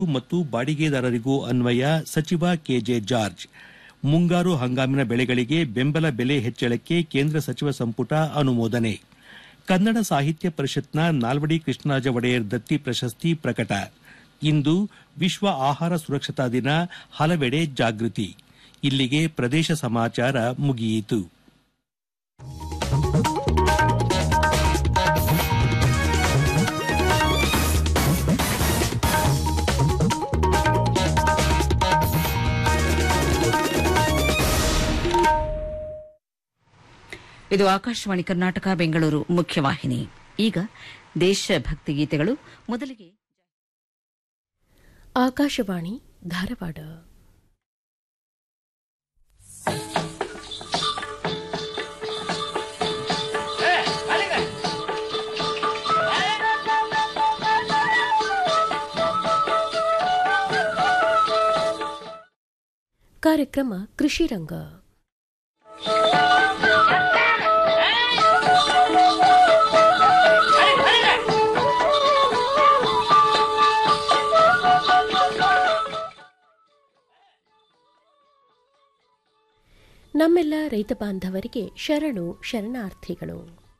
ಮತ್ತು ಬಾಡಿಗೆದಾರರಿಗೂ ಅನ್ವಯ ಸಚಿವ ಕೆಜೆ ಜಾರ್ಜ್ ಮುಂಗಾರು ಹಂಗಾಮಿನ ಬೆಳೆಗಳಿಗೆ ಬೆಂಬಲ ಬೆಲೆ ಹೆಚ್ಚಳಕ್ಕೆ ಕೇಂದ್ರ ಸಚಿವ ಸಂಪುಟ ಅನುಮೋದನೆ ಕನ್ನಡ ಸಾಹಿತ್ಯ ಪರಿಷತ್ನ ನಾಲ್ವಡಿ ಕೃಷ್ಣರಾಜ ಒಡೆಯರ್ ದತ್ತಿ ಪ್ರಶಸ್ತಿ ಪ್ರಕಟ ಇಂದು ವಿಶ್ವ ಆಹಾರ ಸುರಕ್ಷತಾ ದಿನ ಹಲವೆಡೆ ಜಾಗೃತಿ ಇಲ್ಲಿಗೆ ಪ್ರದೇಶ ಸಮಾಚಾರ ಮುಗಿಯಿತು ಇದು ಆಕಾಶವಾಣಿ ಕರ್ನಾಟಕ ಬೆಂಗಳೂರು ಮುಖ್ಯವಾಹಿನಿ ಈಗ ದೇಶಭಕ್ತಿ ಗೀತೆಗಳು ಮೊದಲಿಗೆ ಆಕಾಶವಾಣಿ ಧಾರವಾಡ ಕಾರ್ಯಕ್ರಮ ಕೃಷಿ ರಂಗ ನಮ್ಮೆಲ್ಲ ರೈತ ಬಾಂಧವರಿಗೆ ಶರಣು ಶರಣಾರ್ಥಿಗಳು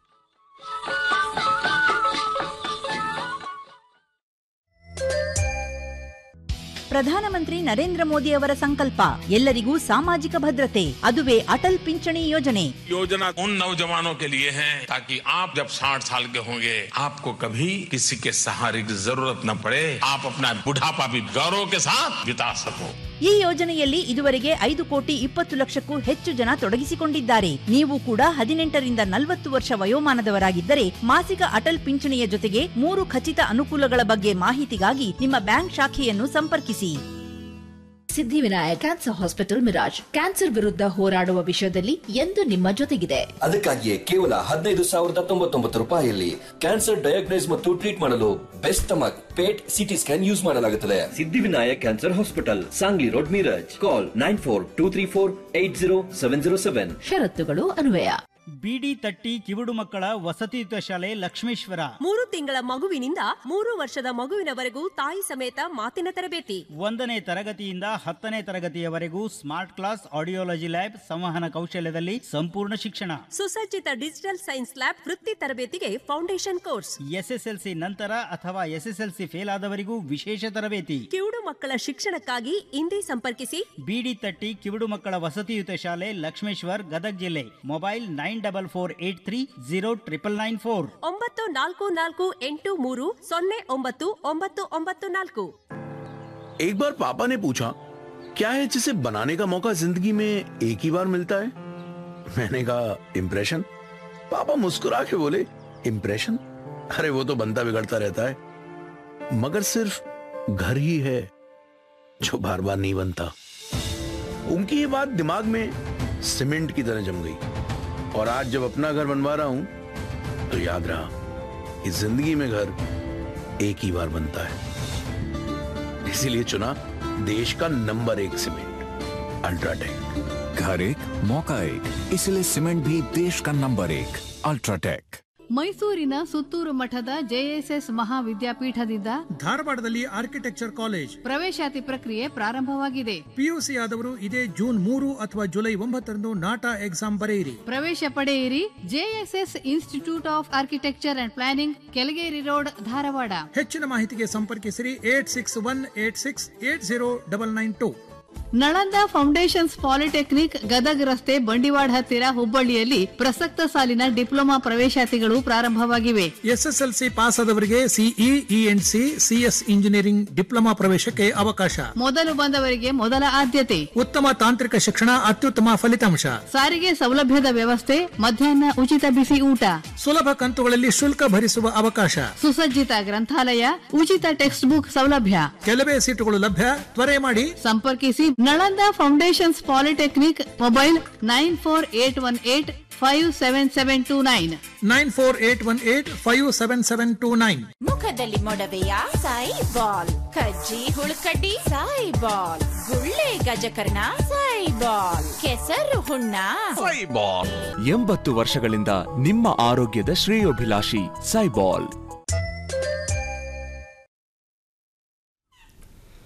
ಪ್ರಧಾನಮಂತ್ರಿ ನರೇಂದ್ರ ಮೋದಿ ಅವರ ಸಂಕಲ್ಪ ಎಲ್ಲರಿಗೂ ಸಾಮಾಜಿಕ ಭದ್ರತೆ ಅದುವೇ ಅಟಲ್ ಪಿಂಚಣಿ ಯೋಜನೆ योजना उन नौजवानों के लिए है ताकि आप जब 60 साल के होंगे आपको कभी किसी के सहारे की जरूरत न पड़े आप अपना बुढ़ापा भी गौरव के साथ बिता सको ಈ ಯೋಜನೆಯಲ್ಲಿ ಇದುವರೆಗೆ ಐದು ಕೋಟಿ ಇಪ್ಪತ್ತು ಲಕ್ಷಕ್ಕೂ ಹೆಚ್ಚು ಜನ ತೊಡಗಿಸಿಕೊಂಡಿದ್ದಾರೆ ನೀವು ಕೂಡ ಹದಿನೆಂಟರಿಂದ ನಲವತ್ತು ವರ್ಷ ವಯೋಮಾನದವರಾಗಿದ್ದರೆ ಮಾಸಿಕ ಅಟಲ್ ಪಿಂಚಣಿಯ ಜೊತೆಗೆ ಮೂರು ಖಚಿತ ಅನುಕೂಲಗಳ ಬಗ್ಗೆ ಮಾಹಿತಿಗಾಗಿ ನಿಮ್ಮ ಬ್ಯಾಂಕ್ ಶಾಖೆಯನ್ನು ಸಂಪರ್ಕಿಸಿ Siddhivinayak cancer hospital Miraj cancer ವಿರುದ್ಧ ಹೋರಾಡುವ ವಿಷಯದಲ್ಲಿ ಎಂದು ನಿಮ್ಮ ಜೊತೆಗಿದೆ ಅದಕ್ಕಾಗಿಯೇ ಕೇವಲ ಹದಿನೈದು ಸಾವಿರದ ತೊಂಬತ್ತೊಂಬತ್ತು ರೂಪಾಯಿಯಲ್ಲಿ ಕ್ಯಾನ್ಸರ್ ಡಯಾಗ್ನೈಸ್ ಮತ್ತು ಟ್ರೀಟ್ ಮಾಡಲು best stomach PET CT scan use ಮಾಡಲಾಗುತ್ತದೆ Siddhivinayak cancer hospital Sangli road Miraj call nine four two three four eight zero seven zero seven ಷರತ್ತುಗಳು ಅನ್ವಯ ಬಿಡಿ ತಟ್ಟಿ ಕಿವುಡು ಮಕ್ಕಳ ವಸತಿಯುತ ಶಾಲೆ ಲಕ್ಷ್ಮೇಶ್ವರ ಮೂರು ತಿಂಗಳ ಮಗುವಿನಿಂದ ಮೂರು ವರ್ಷದ ಮಗುವಿನವರೆಗೂ ತಾಯಿ ಸಮೇತ ಮಾತಿನ ತರಬೇತಿ ಒಂದನೇ ತರಗತಿಯಿಂದ ಹತ್ತನೇ ತರಗತಿಯವರೆಗೂ ಸ್ಮಾರ್ಟ್ ಕ್ಲಾಸ್ ಆಡಿಯೋಲಜಿ ಲ್ಯಾಬ್ ಸಂವಹನ ಕೌಶಲ್ಯದಲ್ಲಿ ಸಂಪೂರ್ಣ ಶಿಕ್ಷಣ ಸುಸಜ್ಜಿತ ಡಿಜಿಟಲ್ ಸೈನ್ಸ್ ಲ್ಯಾಬ್ ವೃತ್ತಿ ತರಬೇತಿಗೆ ಫೌಂಡೇಶನ್ ಕೋರ್ಸ್ ಎಸ್ಎಸ್ಎಲ್ಸಿ ನಂತರ ಅಥವಾ ಎಸ್ಎಸ್ಎಲ್ಸಿ ಫೇಲ್ ಆದವರಿಗೂ ವಿಶೇಷ ತರಬೇತಿ ಕಿವುಡು ಮಕ್ಕಳ ಶಿಕ್ಷಣಕ್ಕಾಗಿ ಇಂದೇ ಸಂಪರ್ಕಿಸಿ ಬಿಡಿ ತಟ್ಟಿ ಕಿವುಡು ಮಕ್ಕಳ ವಸತಿಯುತ ಶಾಲೆ ಲಕ್ಷ್ಮೇಶ್ವರ್ ಗದಗ್ ಜಿಲ್ಲೆ mobile nine double four eight three zero triple nine four ಒಂಬತ್ತು ನಾಲ್ಕು ನಾಲ್ಕು ಎಂಟು ಮೂರು ಸೊನ್ನೆ ಒಂಬತ್ತು ಒಂಬತ್ತು ಒಂಬತ್ತು ನಾಲ್ಕು एक बार पापा ने पूछा क्या है जिसे बनाने का मौका जिंदगी में एक ही बार मिलता है मैंने कहा इम्प्रेशन पापा मुस्कुरा के बोले इम्प्रेशन अरे वो तो बनता बिगड़ता रहता है मगर सिर्फ घर ही है जो बार बार नहीं बनता उनकी ये बात दिमाग में सीमेंट की तरह जम गई और आज जब अपना घर बनवा रहा हूं तो याद रहा कि जिंदगी में घर एक ही बार बनता है इसीलिए चुना देश का नंबर एक सीमेंट अल्ट्राटेक घर एक मौका एक इसलिए सीमेंट भी देश का नंबर एक अल्ट्राटेक ಮೈಸೂರಿನ ಸುತ್ತೂರು ಮಠದ ಜೆಎಸ್ಎಸ್ ಮಹಾವಿದ್ಯಾಪೀಠದಿಂದ ಧಾರವಾಡದಲ್ಲಿ ಆರ್ಕಿಟೆಕ್ಚರ್ ಕಾಲೇಜ್ ಪ್ರವೇಶಾತಿ ಪ್ರಕ್ರಿಯೆ ಪ್ರಾರಂಭವಾಗಿದೆ ಪಿಯುಸಿ ಆದವರು ಇದೇ ಜೂನ್ ಮೂರು ಅಥವಾ ಜುಲೈ ಒಂಬತ್ತರಂದು ನಾಟಾ ಎಕ್ಸಾಮ್ ಬರೆಯಿರಿ ಪ್ರವೇಶ ಪಡೆಯಿರಿ JSS institute of architecture and planning Kelageri road Dharwad ಹೆಚ್ಚಿನ ಮಾಹಿತಿಗೆ ಸಂಪರ್ಕಿಸಿರಿ eight six one eight six eight zero double nine two Nalanda foundations polytechnic Gadag ರಸ್ತೆ ಬಂಡಿವಾಡ ಹತ್ತಿರ ಹುಬ್ಬಳ್ಳಿಯಲ್ಲಿ ಪ್ರಸಕ್ತ ಸಾಲಿನ ಡಿಪ್ಲೊಮಾ ಪ್ರವೇಶಾತಿಗಳು ಪ್ರಾರಂಭವಾಗಿವೆ ಎಸ್ಎಸ್ಎಲ್ಸಿ ಪಾಸ್ ಆದವರಿಗೆ CE E and C CS engineering diploma ಪ್ರವೇಶಕ್ಕೆ ಅವಕಾಶ ಮೊದಲು ಬಂದವರಿಗೆ ಮೊದಲ ಆದ್ಯತೆ ಉತ್ತಮ ತಾಂತ್ರಿಕ ಶಿಕ್ಷಣ ಅತ್ಯುತ್ತಮ ಫಲಿತಾಂಶ ಸಾರಿಗೆ ಸೌಲಭ್ಯದ ವ್ಯವಸ್ಥೆ ಮಧ್ಯಾಹ್ನ ಉಚಿತ ಬಿಸಿ ಊಟ ಸುಲಭ ಕಂತುಗಳಲ್ಲಿ ಶುಲ್ಕ ಭರಿಸುವ ಅವಕಾಶ ಸುಸಜ್ಜಿತ ಗ್ರಂಥಾಲಯ ಉಚಿತ ಟೆಕ್ಸ್ಟ್ ಬುಕ್ ಸೌಲಭ್ಯ ಕೆಲವೇ ಸೀಟುಗಳು ಲಭ್ಯ ತ್ವರೆ ಮಾಡಿ ಸಂಪರ್ಕಿಸಿ Nalanda foundations polytechnic mobile nine four eight one eight five seven seven two nine nine four eight one eight five seven seven two nine ಮುಖದಲ್ಲಿ ಮೊಡವೆಯ ಸಾಯಿ ಬಾಲ್ ಕಜ್ಜಿ ಹುಳುಕಡ್ಡಿ ಸಾಯಿ ಬಾಲ್ ಗುಳ್ಳೆ ಗಜಕರ್ಣ ಸಾಯಿ ಬಾಲ್ ಕೆಸರು ಹುಣ್ಣ ಎಂಬತ್ತು ವರ್ಷಗಳಿಂದ ನಿಮ್ಮ ಆರೋಗ್ಯದ ಶ್ರೇಯೋಭಿಲಾಷಿ ಸೈಬಾಲ್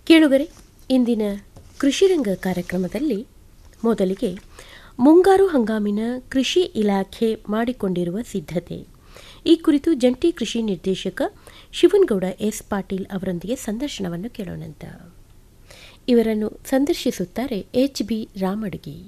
ಕೇಳುಗರೆ ಇಂದಿನ ಕೃಷಿರಂಗ ಕಾರ್ಯಕ್ರಮದಲ್ಲಿ ಮೊದಲಿಗೆ ಮುಂಗಾರು ಹಂಗಾಮಿನ ಕೃಷಿ ಇಲಾಖೆ ಮಾಡಿಕೊಂಡಿರುವ ಸಿದ್ಧತೆ ಈ ಕುರಿತು ಜಂಟಿ ಕೃಷಿ ನಿರ್ದೇಶಕ ಶಿವನಗೌಡ ಎಸ್ ಪಾಟೀಲ್ ಅವರೊಂದಿಗೆ ಸಂದರ್ಶನವನ್ನು ಕೇಳೋಣಂತ ಇವರನ್ನು ಸಂದರ್ಶಿಸುತ್ತಾರೆ ಎಚ್ ಬಿ ರಾಮಡ್ಗಿ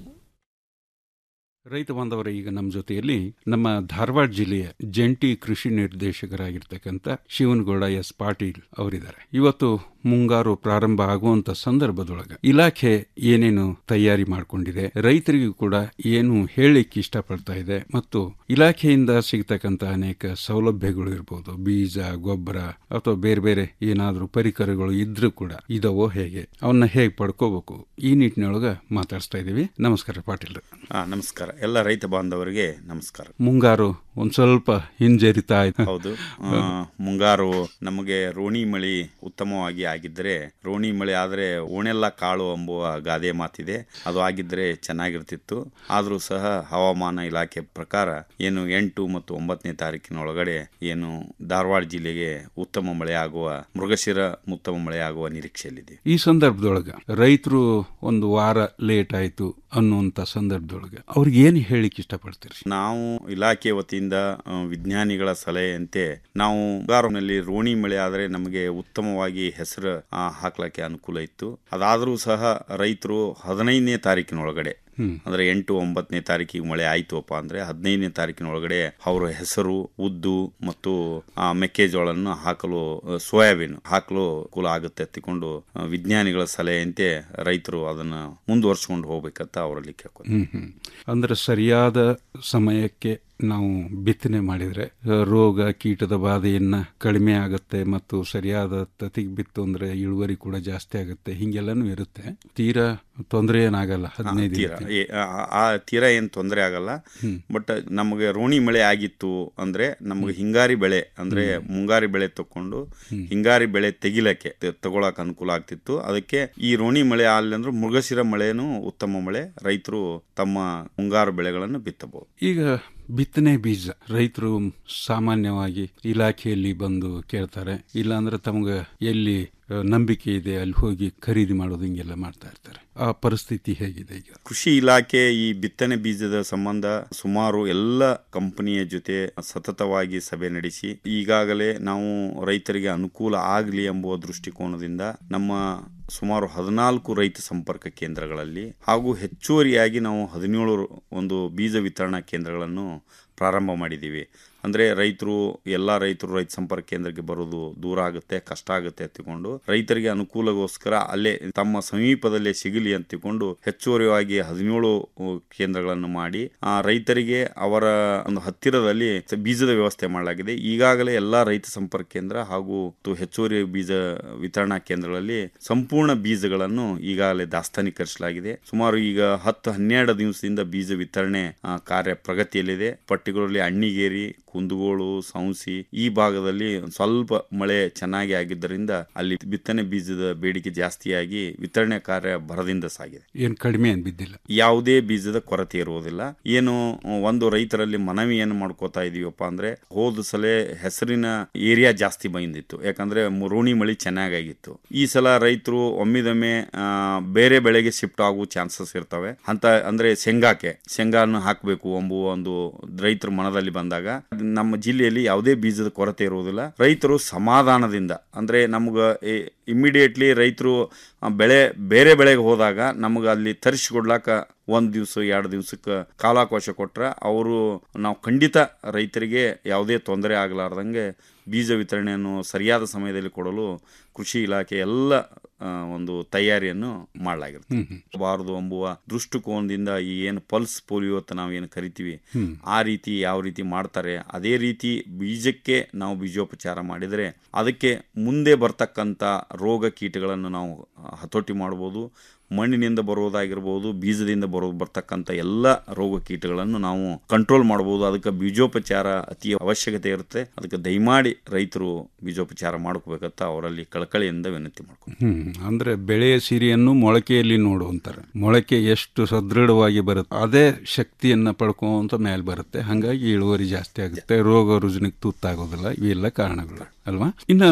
ರೈತ ಬಾಂಧವರ ಈಗ ನಮ್ಮ ಜೊತೆಯಲ್ಲಿ ನಮ್ಮ ಧಾರವಾಡ ಜಿಲ್ಲೆಯ ಜಂಟಿ ಕೃಷಿ ನಿರ್ದೇಶಕರಾಗಿರ್ತಕ್ಕಂಥ ಶಿವನಗೌಡ ಎಸ್ ಪಾಟೀಲ್ ಅವರಿದ್ದಾರೆ ಇವತ್ತು ಮುಂಗಾರು ಪ್ರಾರಂಭ ಆಗುವಂತ ಸಂದರ್ಭದೊಳಗೆ ಇಲಾಖೆ ಏನೇನು ತಯಾರಿ ಮಾಡಿಕೊಂಡಿದೆ ರೈತರಿಗೂ ಕೂಡ ಏನು ಹೇಳಲಿಕ್ಕೆ ಇಷ್ಟಪಡ್ತಾ ಇದೆ ಮತ್ತು ಇಲಾಖೆಯಿಂದ ಸಿಗ್ತಕ್ಕಂಥ ಅನೇಕ ಸೌಲಭ್ಯಗಳು ಇರ್ಬೋದು ಬೀಜ ಗೊಬ್ಬರ ಅಥವಾ ಬೇರೆ ಬೇರೆ ಏನಾದರೂ ಪರಿಕರಗಳು ಇದ್ರೂ ಕೂಡ ಇದವೋ ಹೇಗೆ ಅವನ್ನ ಹೇಗೆ ಪಡ್ಕೋಬೇಕು ಈ ನಿಟ್ಟಿನೊಳಗೆ ಮಾತಾಡಿಸ್ತಾ ಇದ್ದೀವಿ ನಮಸ್ಕಾರ ಪಾಟೀಲ್ ಆ, ನಮಸ್ಕಾರ ಎಲ್ಲ ರೈತ ಬಾಂಧವರಿಗೆ ನಮಸ್ಕಾರ ಮುಂಗಾರು ಒಂದ್ ಸ್ವಲ್ಪ ಹಿಂಜರಿತಾ ಇದೆ ಹೌದು ಆ, ಮುಂಗಾರು ನಮಗೆ ರೋಣಿ ಮಳಿ ಉತ್ತಮವಾಗಿ ಆಗಿದ್ದರೆ ರೋಣಿ ಮಳೆ ಆದರೆ ಓಣೆಲ್ಲ ಕಾಳು ಎಂಬುವ ಗಾದೆ ಮಾತಿದೆ ಅದು ಆಗಿದ್ದರೆ ಚೆನ್ನಾಗಿರ್ತಿತ್ತು ಆದರೂ ಸಹ ಹವಾಮಾನ ಇಲಾಖೆ ಪ್ರಕಾರ ಏನು ಎಂಟು ಮತ್ತು ಒಂಬತ್ತನೇ ತಾರೀಕಿನ ಒಳಗಡೆ ಏನು ಧಾರವಾಡ ಜಿಲ್ಲೆಗೆ ಉತ್ತಮ ಮಳೆ ಆಗುವ ಮೃಗಶಿರ ಉತ್ತಮ ಮಳೆ ಆಗುವ ನಿರೀಕ್ಷೆಯಲ್ಲಿದೆ ಈ ಸಂದರ್ಭದೊಳಗ ರೈತರು ಒಂದು ವಾರ ಲೇಟ್ ಆಯ್ತು ಅನ್ನುವಂತ ಸಂದರ್ಭದೊಳಗೆ ಅವ್ರಿಗೆ ಏನು ಹೇಳಿಕ್ ಇಷ್ಟಪಡ್ತೀರಿ ನಾವು ಇಲಾಖೆ ವತಿಯಿಂದ ಆ, ವಿಜ್ಞಾನಿಗಳ ಸಲಹೆಯಂತೆ ನಾವು ಮುಂಗಾರಿನಲ್ಲಿ ರೋಣಿ ಮಳೆ ಆದರೆ ನಮಗೆ ಉತ್ತಮವಾಗಿ ಹೆಸರು ಆ, ಹಾಕ್ಲಕ್ಕೆ ಅನುಕೂಲ ಇತ್ತು ಅದಾದರೂ ಸಹ ರೈತರು ಹದಿನೈದನೇ ತಾರೀಕಿನ ಒಳಗಡೆ ಹ್ಮ್. ಅಂದ್ರೆ ಎಂಟು ಒಂಬತ್ತನೇ ತಾರೀಕಿಗೆ ಮಳೆ ಆಯ್ತುಪ್ಪ ಅಂದ್ರೆ ಹದಿನೈದನೇ ತಾರೀಕಿನ ಒಳಗಡೆ ಅವರ ಹೆಸರು ಉದ್ದು ಮತ್ತು ಆ, ಮೆಕ್ಕೆಜೋಳನ್ನು ಹಾಕಲು ಆ, ಸೋಯಾಬೀನ್ ಹಾಕಲು ಅನುಕೂಲ ಆಗುತ್ತೆ ಎತ್ತಿಕೊಂಡು ಆ, ವಿಜ್ಞಾನಿಗಳ ಸಲಹೆಯಂತೆ ರೈತರು ಅದನ್ನ ಮುಂದುವರ್ಸ್ಕೊಂಡು ಹೋಗ್ಬೇಕಂತ ಅವರಲ್ಲಿ ಕೇಳ್ಕೊಂಡು ಹ್ಮ್ ಹ್ಮ್ ಅಂದ್ರೆ ಸರಿಯಾದ ಸಮಯಕ್ಕೆ ನಾವು ಬಿತ್ತನೆ ಮಾಡಿದ್ರೆ ಆ, ರೋಗ ಕೀಟದ ಬಾಧೆಯನ್ನ ಕಡಿಮೆ ಆಗುತ್ತೆ ಮತ್ತು ಸರಿಯಾದ ತತಿಗೆ ಬಿತ್ತು ಅಂದ್ರೆ ಇಳುವರಿ ಕೂಡ ಜಾಸ್ತಿ ಆಗುತ್ತೆ ಹಿಂಗೆಲ್ಲನೂ ಇರುತ್ತೆ ತೀರಾ ತೊಂದರೆ ಏನಾಗಲ್ಲ ಹದಿನೈದು ತೀರಾ ದಿನಕ್ಕೆ. ಏ- ಆ- ಆ ತೀರಾ ಏನು ತೊಂದರೆ ಆಗಲ್ಲ ಹ್ಮ್. ಬಟ್ ನಮಗೆ ರೋಣಿ ಮಳೆ ಆಗಿತ್ತು ಅಂದ್ರೆ ನಮಗೆ ಹಿಂಗಾರಿ ಬೆಳೆ ಅಂದ್ರೆ ಮುಂಗಾರಿ ಬೆಳೆ ತಕೊಂಡು ಹಿಂಗಾರಿ ಬೆಳೆ ತೆಗಿಲಕ್ಕೆ ತ- ತಗೊಳಕ್ ಅನುಕೂಲ ಆಗ್ತಿತ್ತು ಅದಕ್ಕೆ ಈ ರೋಣಿ ಮಳೆ ಆಗಲಿ ಅಂದ್ರೆ ಮೃಗಶಿರ ಮಳೆನೂ ಉತ್ತಮ ಮಳೆ ರೈತರು ತಮ್ಮ ಮುಂಗಾರು ಬೆಳೆಗಳನ್ನು ಬಿತ್ತಬಹುದು ಈಗ ಬಿತ್ತನೆ ಬೀಜ ರೈತರು ಸಾಮಾನ್ಯವಾಗಿ ಇಲಾಖೆಯಲ್ಲಿ ಬಂದು ಕೇಳ್ತಾರೆ ಇಲ್ಲಾಂದ್ರೆ ತಮಗೆ ಎಲ್ಲಿ ಆ, ನಂಬಿಕೆ ಇದೆ ಅಲ್ಲಿ ಹೋಗಿ ಖರೀದಿ ಮಾಡೋದು ಹಿಂಗೆಲ್ಲ ಮಾಡ್ತಾ ಇರ್ತಾರೆ ಆ ಪರಿಸ್ಥಿತಿ ಹೇಗಿದೆ ಈಗ ಕೃಷಿ ಇಲಾಖೆ ಈ ಬಿತ್ತನೆ ಬೀಜದ ಸಂಬಂಧ ಸುಮಾರು ಎಲ್ಲ ಕಂಪನಿಯ ಜೊತೆ ಸತತವಾಗಿ ಸಭೆ ನಡೆಸಿ ಈಗಾಗಲೇ ನಾವು ರೈತರಿಗೆ ಅನುಕೂಲ ಆಗಲಿ ಎಂಬುವ ದೃಷ್ಟಿಕೋನದಿಂದ ನಮ್ಮ ಸುಮಾರು ಹದಿನಾಲ್ಕು ರೈತ ಸಂಪರ್ಕ ಕೇಂದ್ರಗಳಲ್ಲಿ ಹಾಗೂ ಹೆಚ್ಚುವರಿಯಾಗಿ ನಾವು ಹದಿನೇಳು ಒಂದು ಬೀಜ ವಿತರಣಾ ಕೇಂದ್ರಗಳನ್ನು ಪ್ರಾರಂಭ ಮಾಡಿದ್ದೀವಿ ಅಂದರೆ ರೈತರು ಎಲ್ಲ ರೈತರು ರೈತ ಸಂಪರ್ಕ ಕೇಂದ್ರಕ್ಕೆ ಬರೋದು ದೂರ ಆಗುತ್ತೆ ಕಷ್ಟ ಆಗುತ್ತೆ ಅಂತಿಕೊಂಡು ರೈತರಿಗೆ ಅನುಕೂಲಗೋಸ್ಕರ ಅಲ್ಲೇ ತಮ್ಮ ಸಮೀಪದಲ್ಲೇ ಸಿಗಲಿ ಅಂತಿಕೊಂಡು ಹೆಚ್ಚುವರಿಯಾಗಿ ಹದಿನೇಳು ಕೇಂದ್ರಗಳನ್ನು ಮಾಡಿ ಆ ರೈತರಿಗೆ ಅವರ ಒಂದು ಹತ್ತಿರದಲ್ಲಿ ಬೀಜದ ವ್ಯವಸ್ಥೆ ಮಾಡಲಾಗಿದೆ ಈಗಾಗಲೇ ಎಲ್ಲ ರೈತ ಸಂಪರ್ಕ ಕೇಂದ್ರ ಹಾಗೂ ತು- ಹೆಚ್ಚುವರಿ ಬೀಜ ವಿತರಣಾ ಕೇಂದ್ರಗಳಲ್ಲಿ ಸಂಪೂರ್ಣ ಬೀಜಗಳನ್ನು ಈಗಾಗಲೇ ದಾಸ್ತಾನೀಕರಿಸಲಾಗಿದೆ ಸುಮಾರು ಈಗ ಹತ್ತು ಹನ್ನೆರಡು ದಿವಸದಿಂದ ಬೀಜ ವಿತರಣೆ ಆ, ಕಾರ್ಯ ಪ್ರಗತಿಯಲ್ಲಿದೆ ಪರ್ಟಿಕ್ಯುಲರ್ಲಿ ಅಣ್ಣಿಗೇರಿ ಕುಂದಗೋಳು ಸೌಂಸಿ ಈ ಭಾಗದಲ್ಲಿ ಒಂದ್ ಸ್ವಲ್ಪ ಮಳೆ ಚೆನ್ನಾಗಿ ಆಗಿದ್ದರಿಂದ ಅಲ್ಲಿ ಬಿತ್ತನೆ ಬೀಜದ ಬೇಡಿಕೆ ಜಾಸ್ತಿಯಾಗಿ ವಿತರಣೆ ಕಾರ್ಯ ಭರದಿಂದ ಸಾಗಿದೆ ಏನ್ ಕಡಿಮೆ ಏನ್ ಬಿದ್ದಿಲ್ಲ ಯಾವುದೇ ಬೀಜದ ಕೊರತೆ ಇರುವುದಿಲ್ಲ ಏನು ಒಂದು ರೈತರಲ್ಲಿ ಮನವಿ ಏನು ಮಾಡ್ಕೋತಾ ಇದೀವಪ್ಪ ಅಂದ್ರೆ ಹೋದ ಸಲ ಹೆಸರಿನ ಏರಿಯಾ ಜಾಸ್ತಿ ಬಂದಿತ್ತು ಯಾಕಂದ್ರೆ ಮುರುಣಿ ಮಳಿ ಚೆನ್ನಾಗಾಗಿತ್ತು ಈ ಸಲ ರೈತರು ಒಮ್ಮಿದೊಮ್ಮೆ ಆ, ಬೇರೆ ಬೆಳೆಗೆ ಶಿಫ್ಟ್ ಆಗುವ ಚಾನ್ಸಸ್ ಇರ್ತವೆ ಅಂತ ಅಂದ್ರೆ ಶೇಂಗಾಕ್ಕೆ ಶೇಂಗಾನ ಹಾಕಬೇಕು ಎಂಬುವ ಒಂದು ರೈತರ ಮನದಲ್ಲಿ ಬಂದಾಗ ನಮ್ಮ ಜಿಲ್ಲೆಯಲ್ಲಿ ಯಾವುದೇ ಬೀಜದ ಕೊರತೆ ಇರುವುದಿಲ್ಲ ರೈತರು ಸಮಾಧಾನದಿಂದ ಅಂದ್ರೆ ನಮ್ಗ ಇಮ್ಮಿಡಿಯೇಟ್ಲಿ ರೈತರು ಆ, ಬೆಳೆ ಬೇರೆ ಬೆಳೆಗೆ ಹೋದಾಗ ನಮಗೆ ಅಲ್ಲಿ ತರಿಸಿಕೊಡ್ಲಾಕ ಒಂದು ದಿವಸ ಎರಡು ದಿವಸಕ್ಕೆ ಕಾಲಾವಕಾಶ ಕೊಟ್ರೆ ಅವರು ನಾವು ಖಂಡಿತ ರೈತರಿಗೆ ಯಾವುದೇ ತೊಂದರೆ ಆಗಲಾರ್ದಂಗೆ ಬೀಜ ವಿತರಣೆಯನ್ನು ಸರಿಯಾದ ಸಮಯದಲ್ಲಿ ಕೊಡಲು ಕೃಷಿ ಇಲಾಖೆ ಎಲ್ಲ ಆ, ಒಂದು ತಯಾರಿಯನ್ನು ಮಾಡಲಾಗಿರುತ್ತೆ ಹ್ಮ್, ಹ್ಮ್. ಬಾರದು ಎಂಬುವ ದೃಷ್ಟಿಕೋನದಿಂದ ಈ ಏನು ಪಲ್ಸ್ ಪೋಲಿಯೋ ಅಂತ ನಾವೇನು ಕರಿತೀವಿ ಹ್ಮ್. ಆ ರೀತಿ ಯಾವ ರೀತಿ ಮಾಡ್ತಾರೆ ಅದೇ ರೀತಿ ಬೀಜಕ್ಕೆ ನಾವು ಬೀಜೋಪಚಾರ ಮಾಡಿದರೆ ಅದಕ್ಕೆ ಮುಂದೆ ಬರ್ತಕ್ಕಂಥ ರೋಗ ಕೀಟಗಳನ್ನು ನಾವು ಆ, ಹತೋಟಿ ಮಾಡ್ಬೋದು ಮಣ್ಣಿನಿಂದ ಬರೋದಾಗಿರ್ಬೋದು ಬೀಜದಿಂದ ಬರೋ ಬರ್ತಕ್ಕಂಥ ಎಲ್ಲ ರೋಗ ಕೀಟಗಳನ್ನು ನಾವು ಕಂಟ್ರೋಲ್ ಮಾಡ್ಬೋದು ಅದಕ್ಕೆ ಬೀಜೋಪಚಾರ ಅತಿ ಅವಶ್ಯಕತೆ ಇರುತ್ತೆ ಅದಕ್ಕೆ ದಯಮಾಡಿ ರೈತರು ಬೀಜೋಪಚಾರ ಮಾಡ್ಕೋಬೇಕಂತ ಅವರಲ್ಲಿ ಕಳಕಳಿಯಿಂದ ವಿನಂತಿ ಮಾಡ್ಕೊಂಡು ಹ್ಮ್ ಅಂದ್ರೆ ಬೆಳೆಯ ಸಿರಿಯನ್ನು ಮೊಳಕೆಯಲ್ಲಿ ನೋಡು ಅಂತಾರೆ ಮೊಳಕೆ ಎಷ್ಟು ಸದೃಢವಾಗಿ ಬರುತ್ತೆ ಅದೇ ಶಕ್ತಿಯನ್ನ ಪಡ್ಕೊಂತ ಮೇಲೆ ಬರುತ್ತೆ ಹಂಗಾಗಿ ಇಳುವರಿ ಜಾಸ್ತಿ ಆಗುತ್ತೆ ರೋಗ ರುಜಿನಕ್ಕೆ ತುತ್ತಾಗೋದಿಲ್ಲ ಇವೆಲ್ಲ ಕಾರಣಗಳು ಅಲ್ವಾ ಇನ್ನ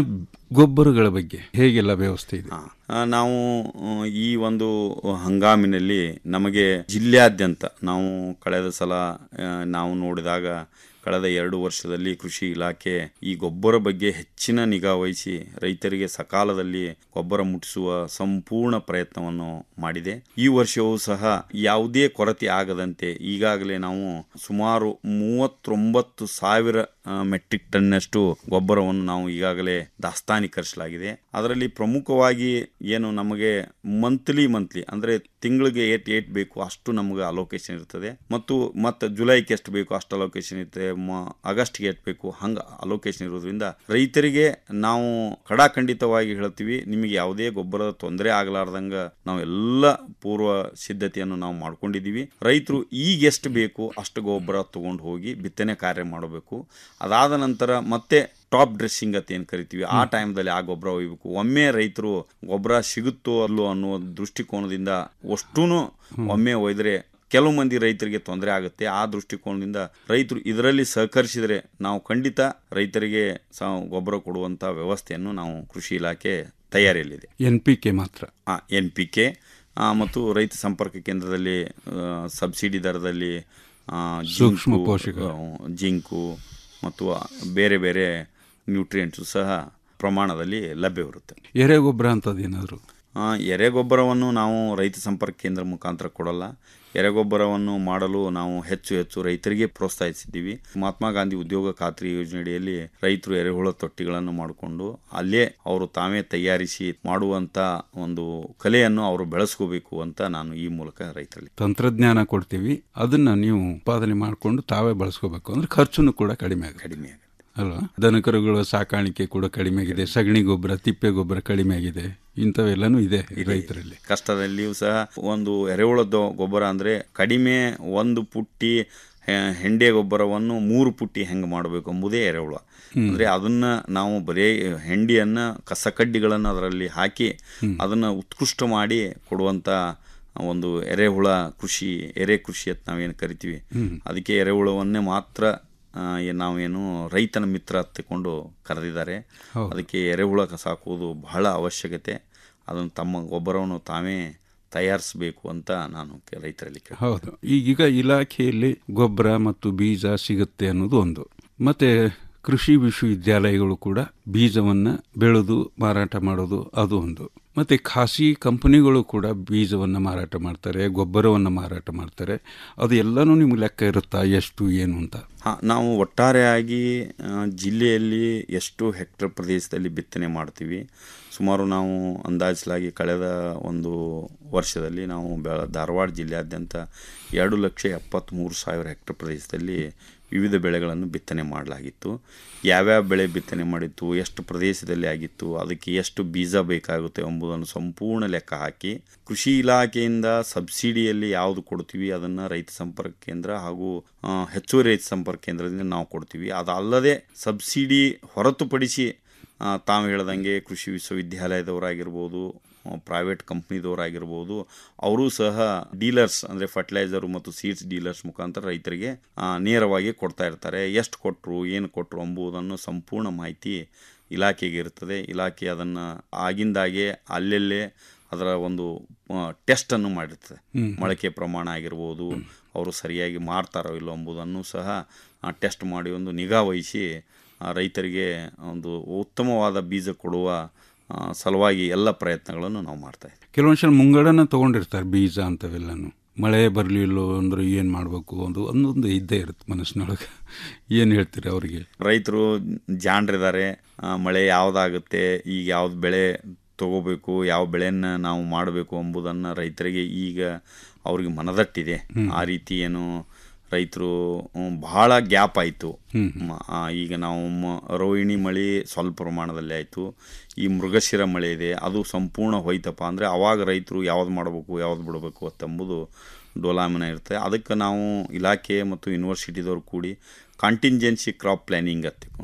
ಗೊಬ್ಬರಗಳ ಬಗ್ಗೆ ಹೇಗೆಲ್ಲ ವ್ಯವಸ್ಥೆ ಇದೆ ಆ, ನಾವು ಆ, ಈ ಒಂದು ಹಂಗಾಮಿನಲ್ಲಿ ನಮಗೆ ಜಿಲ್ಲೆಯಾದ್ಯಂತ ನಾವು ಕಳೆದ ಸಲ ಆ, ನಾವು ನೋಡಿದಾಗ ಕಳೆದ ಎರಡು ವರ್ಷದಲ್ಲಿ ಕೃಷಿ ಇಲಾಖೆ ಈ ಗೊಬ್ಬರ ಬಗ್ಗೆ ಹೆಚ್ಚಿನ ನಿಗಾ ವಹಿಸಿ ರೈತರಿಗೆ ಸಕಾಲದಲ್ಲಿ ಗೊಬ್ಬರ ಮುಟ್ಟಿಸುವ ಸಂಪೂರ್ಣ ಪ್ರಯತ್ನವನ್ನು ಮಾಡಿದೆ ಈ ವರ್ಷವೂ ಸಹ ಯಾವುದೇ ಕೊರತೆ ಆಗದಂತೆ ಈಗಾಗಲೇ ನಾವು ಸುಮಾರು ಮೂವತ್ತೊಂಬತ್ತು ಸಾವಿರ ಆ, ಮೆಟ್ರಿಕ್ ಟನ್ನಷ್ಟು ಗೊಬ್ಬರವನ್ನು ನಾವು ಈಗಾಗಲೇ ದಾಸ್ತಾನೀಕರಿಸಲಾಗಿದೆ ಅದರಲ್ಲಿ ಪ್ರಮುಖವಾಗಿ ಏನು ನಮಗೆ ಮಂತ್ಲಿ ಮಂತ್ಲಿ ಅಂದರೆ ತಿಂಗಳಿಗೆ ಏಟ್ ಏಟ್ ಬೇಕು ಅಷ್ಟು ನಮಗೆ ಅಲೋಕೇಶನ್ ಇರ್ತದೆ ಮತ್ತು ಮತ್ತು ಜುಲೈಗೆ ಎಷ್ಟು ಬೇಕು ಅಷ್ಟು ಅಲೋಕೇಶನ್ ಇರ್ತದೆ ಮ- ಆಗಸ್ಟ್ಗೆ ಎಷ್ಟು ಬೇಕು ಹಂಗೆ ಅಲೋಕೇಶನ್ ಇರೋದ್ರಿಂದ ರೈತರಿಗೆ ನಾವು ಕಡಾಖಂಡಿತವಾಗಿ ಹೇಳ್ತೀವಿ ನಿಮಗೆ ಯಾವುದೇ ಗೊಬ್ಬರದ ತೊಂದರೆ ಆಗಲಾರ್ದಂಗ ನಾವು ಎಲ್ಲ ಪೂರ್ವ ಸಿದ್ಧತೆಯನ್ನು ನಾವು ಮಾಡ್ಕೊಂಡಿದ್ದೀವಿ ರೈತರು ಈಗ ಎಷ್ಟು ಬೇಕು ಅಷ್ಟು ಗೊಬ್ಬರ ತಗೊಂಡು ಹೋಗಿ ಬಿತ್ತನೆ ಕಾರ್ಯ ಮಾಡಬೇಕು ಅದಾದ ನಂತರ ಮತ್ತೆ ಟಾಪ್ ಡ್ರೆಸ್ಸಿಂಗ್ ಅಂತ ಏನು ಕರಿತೀವಿ ಆ ಟೈಮ್ದಲ್ಲಿ ಆ ಗೊಬ್ಬರ ಒಯ್ಬೇಕು ಒಮ್ಮೆ ರೈತರು ಗೊಬ್ಬರ ಸಿಗುತ್ತೋ ಅಲ್ಲೋ ಅನ್ನೋ ದೃಷ್ಟಿಕೋನದಿಂದ ಅಷ್ಟೂ ಒಮ್ಮೆ ಒಯ್ದರೆ ಕೆಲವು ಮಂದಿ ರೈತರಿಗೆ ತೊಂದರೆ ಆಗುತ್ತೆ ಆ ದೃಷ್ಟಿಕೋನದಿಂದ ರೈತರು ಇದರಲ್ಲಿ ಸಹಕರಿಸಿದರೆ ನಾವು ಖಂಡಿತ ರೈತರಿಗೆ ಸ ಗೊಬ್ಬರ ಕೊಡುವಂಥ ವ್ಯವಸ್ಥೆಯನ್ನು ನಾವು ಕೃಷಿ ಇಲಾಖೆ ತಯಾರಿಯಲ್ಲಿದೆ ಎನ್ ಪಿ ಕೆ ಮಾತ್ರ ಎನ್ ಪಿ ಕೆ ಮತ್ತು ರೈತ ಸಂಪರ್ಕ ಕೇಂದ್ರದಲ್ಲಿ ಆ, ಸಬ್ಸಿಡಿ ದರದಲ್ಲಿ ಆ, ಸೂಕ್ಷ್ಮ ಜಿಂಕು, ಪೋಷಕ. ಆ, ಜಿಂಕು ಮತ್ತು ಬೇರೆ ಬೇರೆ ನ್ಯೂಟ್ರಿಯೆಂಟ್ಸು ಸಹ ಪ್ರಮಾಣದಲ್ಲಿ ಲಭ್ಯವಿರುತ್ತೆ ಎರೆಗೊಬ್ಬರ ಅಂತದೇನಾದ್ರು ಆ, ಎರೆಗೊಬ್ಬರವನ್ನು ನಾವು ರೈತ ಸಂಪರ್ಕ ಕೇಂದ್ರ ಮುಖಾಂತರ ಕೊಡಲ್ಲ ಎರೆಗೊಬ್ಬರವನ್ನು ಮಾಡಲು ನಾವು ಹೆಚ್ಚು ಹೆಚ್ಚು ರೈತರಿಗೆ ಪ್ರೋತ್ಸಾಹಿಸಿದ್ದೀವಿ ಮಹಾತ್ಮ ಗಾಂಧಿ ಉದ್ಯೋಗ ಖಾತ್ರಿ ಯೋಜನೆಯಡಿಯಲ್ಲಿ ರೈತರು ಎರೆಹುಳ ತೊಟ್ಟಿಗಳನ್ನು ಮಾಡಿಕೊಂಡು ಅಲ್ಲೇ ಅವರು ತಾವೇ ತಯಾರಿಸಿ ಮಾಡುವಂತ ಒಂದು ಕಲೆಯನ್ನು ಅವರು ಬೆಳೆಸ್ಕೋಬೇಕು ಅಂತ ನಾನು ಈ ಮೂಲಕ ರೈತರಲ್ಲಿ ತಂತ್ರಜ್ಞಾನ ಕೊಡ್ತೀವಿ ಅದನ್ನ ನೀವು ಉತ್ಪಾದನೆ ಮಾಡಿಕೊಂಡು ತಾವೇ ಬಳಸ್ಕೋಬೇಕು ಅಂದ್ರೆ ಖರ್ಚುನು ಕೂಡ ಕಡಿಮೆ ಆಗುತ್ತೆ ಕಡಿಮೆ ಅಲ್ವಾ ದನಕರುಗಳ ಸಾಕಾಣಿಕೆ ಕೂಡ ಕಡಿಮೆ ಆಗಿದೆ ಸಗಣಿ ಗೊಬ್ಬರ ತಿಪ್ಪೆ ಗೊಬ್ಬರ ಕಡಿಮೆ ಆಗಿದೆ ಇಂಥವೆಲ್ಲನೂ ಇದೆ ರೈತರಲ್ಲಿ ಕಷ್ಟದಲ್ಲಿಯೂ ಸಹ ಒಂದು ಎರೆಹುಳದ ಗೊಬ್ಬರ ಅಂದ್ರೆ ಕಡಿಮೆ ಒಂದು ಪುಟ್ಟಿ ಹೆ- ಹೆಂಡೆ ಗೊಬ್ಬರವನ್ನು ಮೂರು ಪುಟ್ಟಿ ಹೆಂಗೆ ಮಾಡಬೇಕು ಎಂಬುದೇ ಎರೆಹುಳ ಅಂದ್ರೆ ಅದನ್ನ ನಾವು ಬರೇ ಹೆಂಡಿಯನ್ನ ಕಸಕಡ್ಡಿಗಳನ್ನು ಅದರಲ್ಲಿ ಹಾಕಿ ಅದನ್ನ ಉತ್ಕೃಷ್ಟ ಮಾಡಿ ಕೊಡುವಂತ ಒಂದು ಎರೆಹುಳ ಕೃಷಿ ಎರೆ ಕೃಷಿ ಅಂತ ನಾವೇನು ಕರಿತೀವಿ ಹ್ಮ್. ಅದಕ್ಕೆ ಎರೆಹುಳವನ್ನೇ ಮಾತ್ರ ಆ, ಏನ್ ನಾವೇನು ರೈತನ ಮಿತ್ರ ಹತ್ತಿಕೊಂಡು ಕರೆದಿದ್ದಾರೆ ಹೌದು. ಅದಕ್ಕೆ ಎರೆಹುಳ ಸಾಕುವುದು ಬಹಳ ಅವಶ್ಯಕತೆ ಅದನ್ನು ತಮ್ಮ ಗೊಬ್ಬರವನ್ನು ತಾವೇ ತಯಾರಿಸಬೇಕು ಅಂತ ನಾನು ಕೆ- ರೈತರಲ್ಲಿ ಕೇಳ್ತೀನಿ. ಹೌದು ಈಗೀಗ ಇಲಾಖೆಯಲ್ಲಿ ಗೊಬ್ಬರ ಮತ್ತು ಬೀಜ ಸಿಗುತ್ತೆ ಅನ್ನೋದು ಒಂದು ಮತ್ತೆ ಕೃಷಿ ವಿಶ್ವವಿದ್ಯಾಲಯಗಳು ಕೂಡ ಬೀಜವನ್ನ ಬೆಳೆದು ಮಾರಾಟ ಮಾಡೋದು ಅದು ಒಂದು ಮತ್ತೆ ಖಾಸಗಿ ಕಂಪನಿಗಳು ಕೂಡ ಬೀಜವನ್ನ ಮಾರಾಟ ಮಾಡ್ತಾರೆ ಗೊಬ್ಬರವನ್ನ ಮಾರಾಟ ಮಾಡ್ತಾರೆ ಅದು ಎಲ್ಲನೂ ನಿಮ್ಗೆ ಲೆಕ್ಕ ಇರುತ್ತಾ ಎಷ್ಟು ಏನು ಅಂತ ಹಾ ನಾವು ಒಟ್ಟಾರೆಯಾಗಿ ಆ, ಜಿಲ್ಲೆಯಲ್ಲಿ ಎಷ್ಟು ಹೆಕ್ಟರ್ ಪ್ರದೇಶದಲ್ಲಿ ಬಿತ್ತನೆ ಮಾಡ್ತೀವಿ ಸುಮಾರು ನಾವು ಅಂದಾಜಲಾಗಿ ಕಳೆದ ಒಂದು ವರ್ಷದಲ್ಲಿ ನಾವು ಬೆಳ ಧಾರವಾಡ ಜಿಲ್ಲೆಯಾದ್ಯಂತ ಎರಡು ಲಕ್ಷ ಎಪ್ಪತ್ತ್ಮೂರು ಸಾವಿರ ಹೆಕ್ಟರ್ ಪ್ರದೇಶದಲ್ಲಿ ವಿವಿಧ ಬೆಳೆಗಳನ್ನು ಬಿತ್ತನೆ ಮಾಡಲಾಗಿತ್ತು ಯಾವ್ಯಾವ ಬೆಳೆ ಬಿತ್ತನೆ ಮಾಡಿತ್ತು ಎಷ್ಟು ಪ್ರದೇಶದಲ್ಲಿ ಆಗಿತ್ತು ಅದಕ್ಕೆ ಎಷ್ಟು ಬೀಜ ಬೇಕಾಗುತ್ತೆ ಎಂಬುದನ್ನು ಸಂಪೂರ್ಣ ಲೆಕ್ಕ ಹಾಕಿ ಕೃಷಿ ಇಲಾಖೆಯಿಂದ ಸಬ್ಸಿಡಿಯಲ್ಲಿ ಯಾವುದು ಕೊಡ್ತೀವಿ ಅದನ್ನು ರೈತ ಸಂಪರ್ಕ ಕೇಂದ್ರ ಹಾಗೂ ಆ, ಹೆಚ್ಚುವರಿ ರೈತ ಸಂಪರ್ಕ ಕೇಂದ್ರದಿಂದ ನಾವು ಕೊಡ್ತೀವಿ ಅದಲ್ಲದೆ ಸಬ್ಸಿಡಿ ಹೊರತುಪಡಿಸಿ ಆ, ತಾವು ಹೇಳ್ದಂಗೆ ಕೃಷಿ ವಿಶ್ವವಿದ್ಯಾಲಯದವರಾಗಿರ್ಬೋದು ಪ್ರೈವೇಟ್ ಕಂಪ್ನಿದವರಾಗಿರ್ಬೋದು ಅವರು ಸಹ ಡೀಲರ್ಸ್ ಅಂದರೆ ಫರ್ಟಿಲೈಸರ್ ಮತ್ತು ಸೀಡ್ಸ್ ಡೀಲರ್ಸ್ ಮುಖಾಂತರ ರೈತರಿಗೆ ಆ, ನೇರವಾಗಿ ಕೊಡ್ತಾ ಇರ್ತಾರೆ ಎಷ್ಟು ಕೊಟ್ಟರು ಏನು ಕೊಟ್ಟರು ಎಂಬುದನ್ನು ಸಂಪೂರ್ಣ ಮಾಹಿತಿ ಇಲಾಖೆಗೆ ಇರ್ತದೆ ಇಲಾಖೆ ಅದನ್ನು ಆಗಿಂದಾಗೆ ಅಲ್ಲೆಲ್ಲೇ ಅದರ ಒಂದು ಟೆಸ್ಟನ್ನು ಮಾಡಿರ್ತದೆ ಹ್ಮ್. ಮೊಳಕೆ ಪ್ರಮಾಣ ಆಗಿರ್ಬೋದು ಅವರು ಸರಿಯಾಗಿ ಮಾರ್ತಾರೋ ಇಲ್ಲೋ ಎಂಬುದನ್ನು ಸಹ ಟೆಸ್ಟ್ ಮಾಡಿ ಒಂದು ನಿಗಾ ವಹಿಸಿ ಆ, ರೈತರಿಗೆ ಒಂದು ಉತ್ತಮವಾದ ಬೀಜ ಕೊಡುವ ಆ, ಸಲುವಾಗಿ ಎಲ್ಲ ಪ್ರಯತ್ನಗಳನ್ನು ನಾವು ಮಾಡ್ತಾ ಇದ್ದೀವಿ ಕೆಲವೊಂದು ಸಲ ಮುಂಗಡನ ತಗೊಂಡಿರ್ತಾರೆ ಬೀಜ ಅಂತವೆಲ್ಲನು ಮಳೆ ಬರಲಿಲ್ಲೋ ಅಂದ್ರೆ ಏನು ಮಾಡಬೇಕು ಒಂದು ಒಂದೊಂದು ಇದ್ದೇ ಇರುತ್ತೆ ಮನಸ್ಸಿನೊಳಗೆ ಏನು ಹೇಳ್ತೀರಿ ಅವರಿಗೆ ರೈತರು ಜಾಣರಿದ್ದಾರೆ ಆ, ಮಳೆ ಯಾವುದಾಗುತ್ತೆ ಈಗ ಯಾವ್ದು ಬೆಳೆ ತಗೋಬೇಕು ಯಾವ ಬೆಳೆಯನ್ನು ನಾವು ಮಾಡಬೇಕು ಎಂಬುದನ್ನು ರೈತರಿಗೆ ಈಗ ಅವ್ರಿಗೆ ಮನದಟ್ಟಿದೆ ಹ್ಮ್. ಆ ರೀತಿ ಏನು ರೈತರು ಹ್ಮ್, ಬಹಳ ಗ್ಯಾಪ್ ಆಯಿತು ಹ್ಮ್. ಈಗ ನಾವು ಮ- ರೋಹಿಣಿ ಮಳೆ ಸ್ವಲ್ಪ ಪ್ರಮಾಣದಲ್ಲಿ ಆಯಿತು ಈ ಮೃಗಶಿರ ಮಳೆ ಇದೆ ಅದು ಸಂಪೂರ್ಣ ಹೋಯ್ತಪ್ಪ ಅಂದರೆ ಅವಾಗ ರೈತರು ಯಾವ್ದು ಮಾಡಬೇಕು ಯಾವ್ದು ಬಿಡಬೇಕು ಅಂತಂಬುದು ಡೋಲಾಮನ ಇರುತ್ತೆ ಅದಕ್ಕೆ ನಾವು ಇಲಾಖೆ ಮತ್ತು ಯೂನಿವರ್ಸಿಟಿದವ್ರು ಕೂಡಿ ಕಾಂಟಿಂಜೆನ್ಸಿ ಕ್ರಾಪ್ ಪ್ಲ್ಯಾನಿಂಗ್ ಹತ್ತಿಕೊಂಡು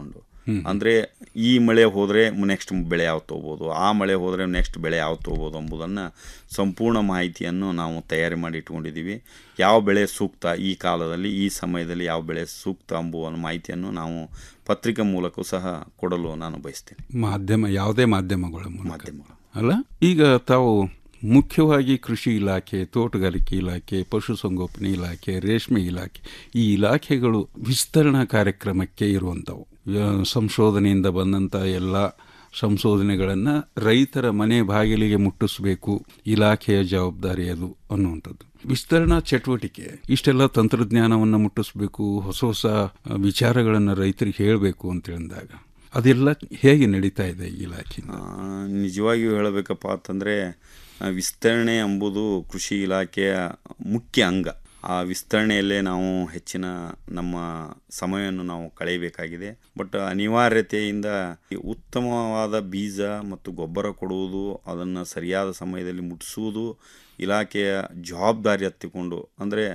ಹ್ಮ್. ಅಂದ್ರೆ ಈ ಮಳೆ ಹೋದ್ರೆ ನೆಕ್ಸ್ಟ್ ಬೆಳೆ ಯಾವ್ದು ತಗೋಬೋದು ಆ ಮಳೆ ಹೋದ್ರೆ ನೆಕ್ಸ್ಟ್ ಬೆಳೆ ಯಾವ್ದು ತಗೋಬೋದು ಎಂಬುದನ್ನು ಸಂಪೂರ್ಣ ಮಾಹಿತಿಯನ್ನು ನಾವು ತಯಾರಿ ಮಾಡಿ ಇಟ್ಕೊಂಡಿದ್ದೀವಿ ಯಾವ ಬೆಳೆ ಸೂಕ್ತ ಈ ಕಾಲದಲ್ಲಿ ಈ ಸಮಯದಲ್ಲಿ ಯಾವ ಬೆಳೆ ಸೂಕ್ತ ಎಂಬುವ ಮಾಹಿತಿಯನ್ನು ನಾವು ಪತ್ರಿಕೆ ಮೂಲಕ ಸಹ ಕೊಡಲು ನಾನು ಬಯಸ್ತೇನೆ ಮಾಧ್ಯಮ ಯಾವುದೇ ಮಾಧ್ಯಮಗಳ ಮೂಲಕ ಅಲ್ಲ ಈಗ ತಾವು ಮುಖ್ಯವಾಗಿ ಕೃಷಿ ಇಲಾಖೆ ತೋಟಗಾರಿಕೆ ಇಲಾಖೆ ಪಶುಸಂಗೋಪನೆ ಇಲಾಖೆ ರೇಷ್ಮೆ ಇಲಾಖೆ ಈ ಇಲಾಖೆಗಳು ವಿಸ್ತರಣಾ ಕಾರ್ಯಕ್ರಮಕ್ಕೆ ಇರುವಂಥವು ಆ, ಸಂಶೋಧನೆಯಿಂದ ಬಂದಂಥ ಎಲ್ಲ ಸಂಶೋಧನೆಗಳನ್ನು ರೈತರ ಮನೆ ಬಾಗಿಲಿಗೆ ಮುಟ್ಟಿಸಬೇಕು ಇಲಾಖೆಯ ಜವಾಬ್ದಾರಿ ಅದು ಅನ್ನುವಂಥದ್ದು ವಿಸ್ತರಣಾ ಚಟುವಟಿಕೆ ಇಷ್ಟೆಲ್ಲ ತಂತ್ರಜ್ಞಾನವನ್ನು ಮುಟ್ಟಿಸ್ಬೇಕು ಹೊಸ ಹೊಸ ವಿಚಾರಗಳನ್ನು ರೈತರಿಗೆ ಹೇಳಬೇಕು ಅಂತ ಹೇಳಿದಾಗ ಅದೆಲ್ಲ ಹೇಗೆ ನಡೀತಾ ಇದೆ ಈ ಇಲಾಖೆ ಆ, ನಿಜವಾಗಿಯೂ ಹೇಳಬೇಕಪ್ಪ ಅಂತಂದರೆ ವಿಸ್ತರಣೆ ಎಂಬುದು ಕೃಷಿ ಇಲಾಖೆಯ ಮುಖ್ಯ ಅಂಗ ಆ ವಿಸ್ತರಣೆಯಲ್ಲೇ ನಾವು ಹೆಚ್ಚಿನ ನಮ್ಮ ಸಮಯವನ್ನು ನಾವು ಕಳೆಯಬೇಕಾಗಿದೆ ಬಟ್ ಅನಿವಾರ್ಯತೆಯಿಂದ ಈ ಉತ್ತಮವಾದ ಬೀಜ ಮತ್ತು ಗೊಬ್ಬರ ಕೊಡುವುದು ಅದನ್ನು ಸರಿಯಾದ ಸಮಯದಲ್ಲಿ ಮುಟ್ಟಿಸುವುದು ಇಲಾಖೆಯ ಜವಾಬ್ದಾರಿ ಹತ್ತಿಕೊಂಡು ಅಂದರೆ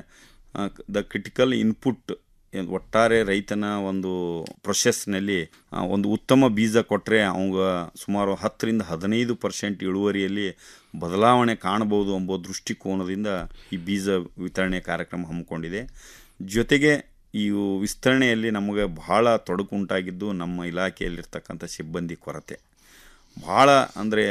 ದ ಕ್ರಿಟಿಕಲ್ ಇನ್ಪುಟ್ ಏನ್ ಒಟ್ಟಾರೆ ರೈತನ ಒಂದು ಪ್ರೊಸೆಸ್ನಲ್ಲಿ ಆ, ಒಂದು ಉತ್ತಮ ಬೀಜ ಕೊಟ್ಟರೆ ಅವಂಗ ಸುಮಾರು ಹತ್ತರಿಂದ ಹದಿನೈದು ಪರ್ಸೆಂಟ್ ಇಳುವರಿಯಲ್ಲಿ ಬದಲಾವಣೆ ಕಾಣಬಹುದು ಎಂಬ ದೃಷ್ಟಿಕೋನದಿಂದ ಈ ಬೀಜ ವಿತರಣೆ ಕಾರ್ಯಕ್ರಮ ಹಮ್ಮಿಕೊಂಡಿದೆ ಜೊತೆಗೆ ಈ ವಿಸ್ತರಣೆಯಲ್ಲಿ ನಮಗೆ ಬಹಳ ತೊಡಕು ಉಂಟಾಗಿದ್ದು ನಮ್ಮ ಇಲಾಖೆಯಲ್ಲಿರ್ತಕ್ಕಂಥ ಸಿಬ್ಬಂದಿ ಕೊರತೆ ಭಾಳ ಅಂದರೆ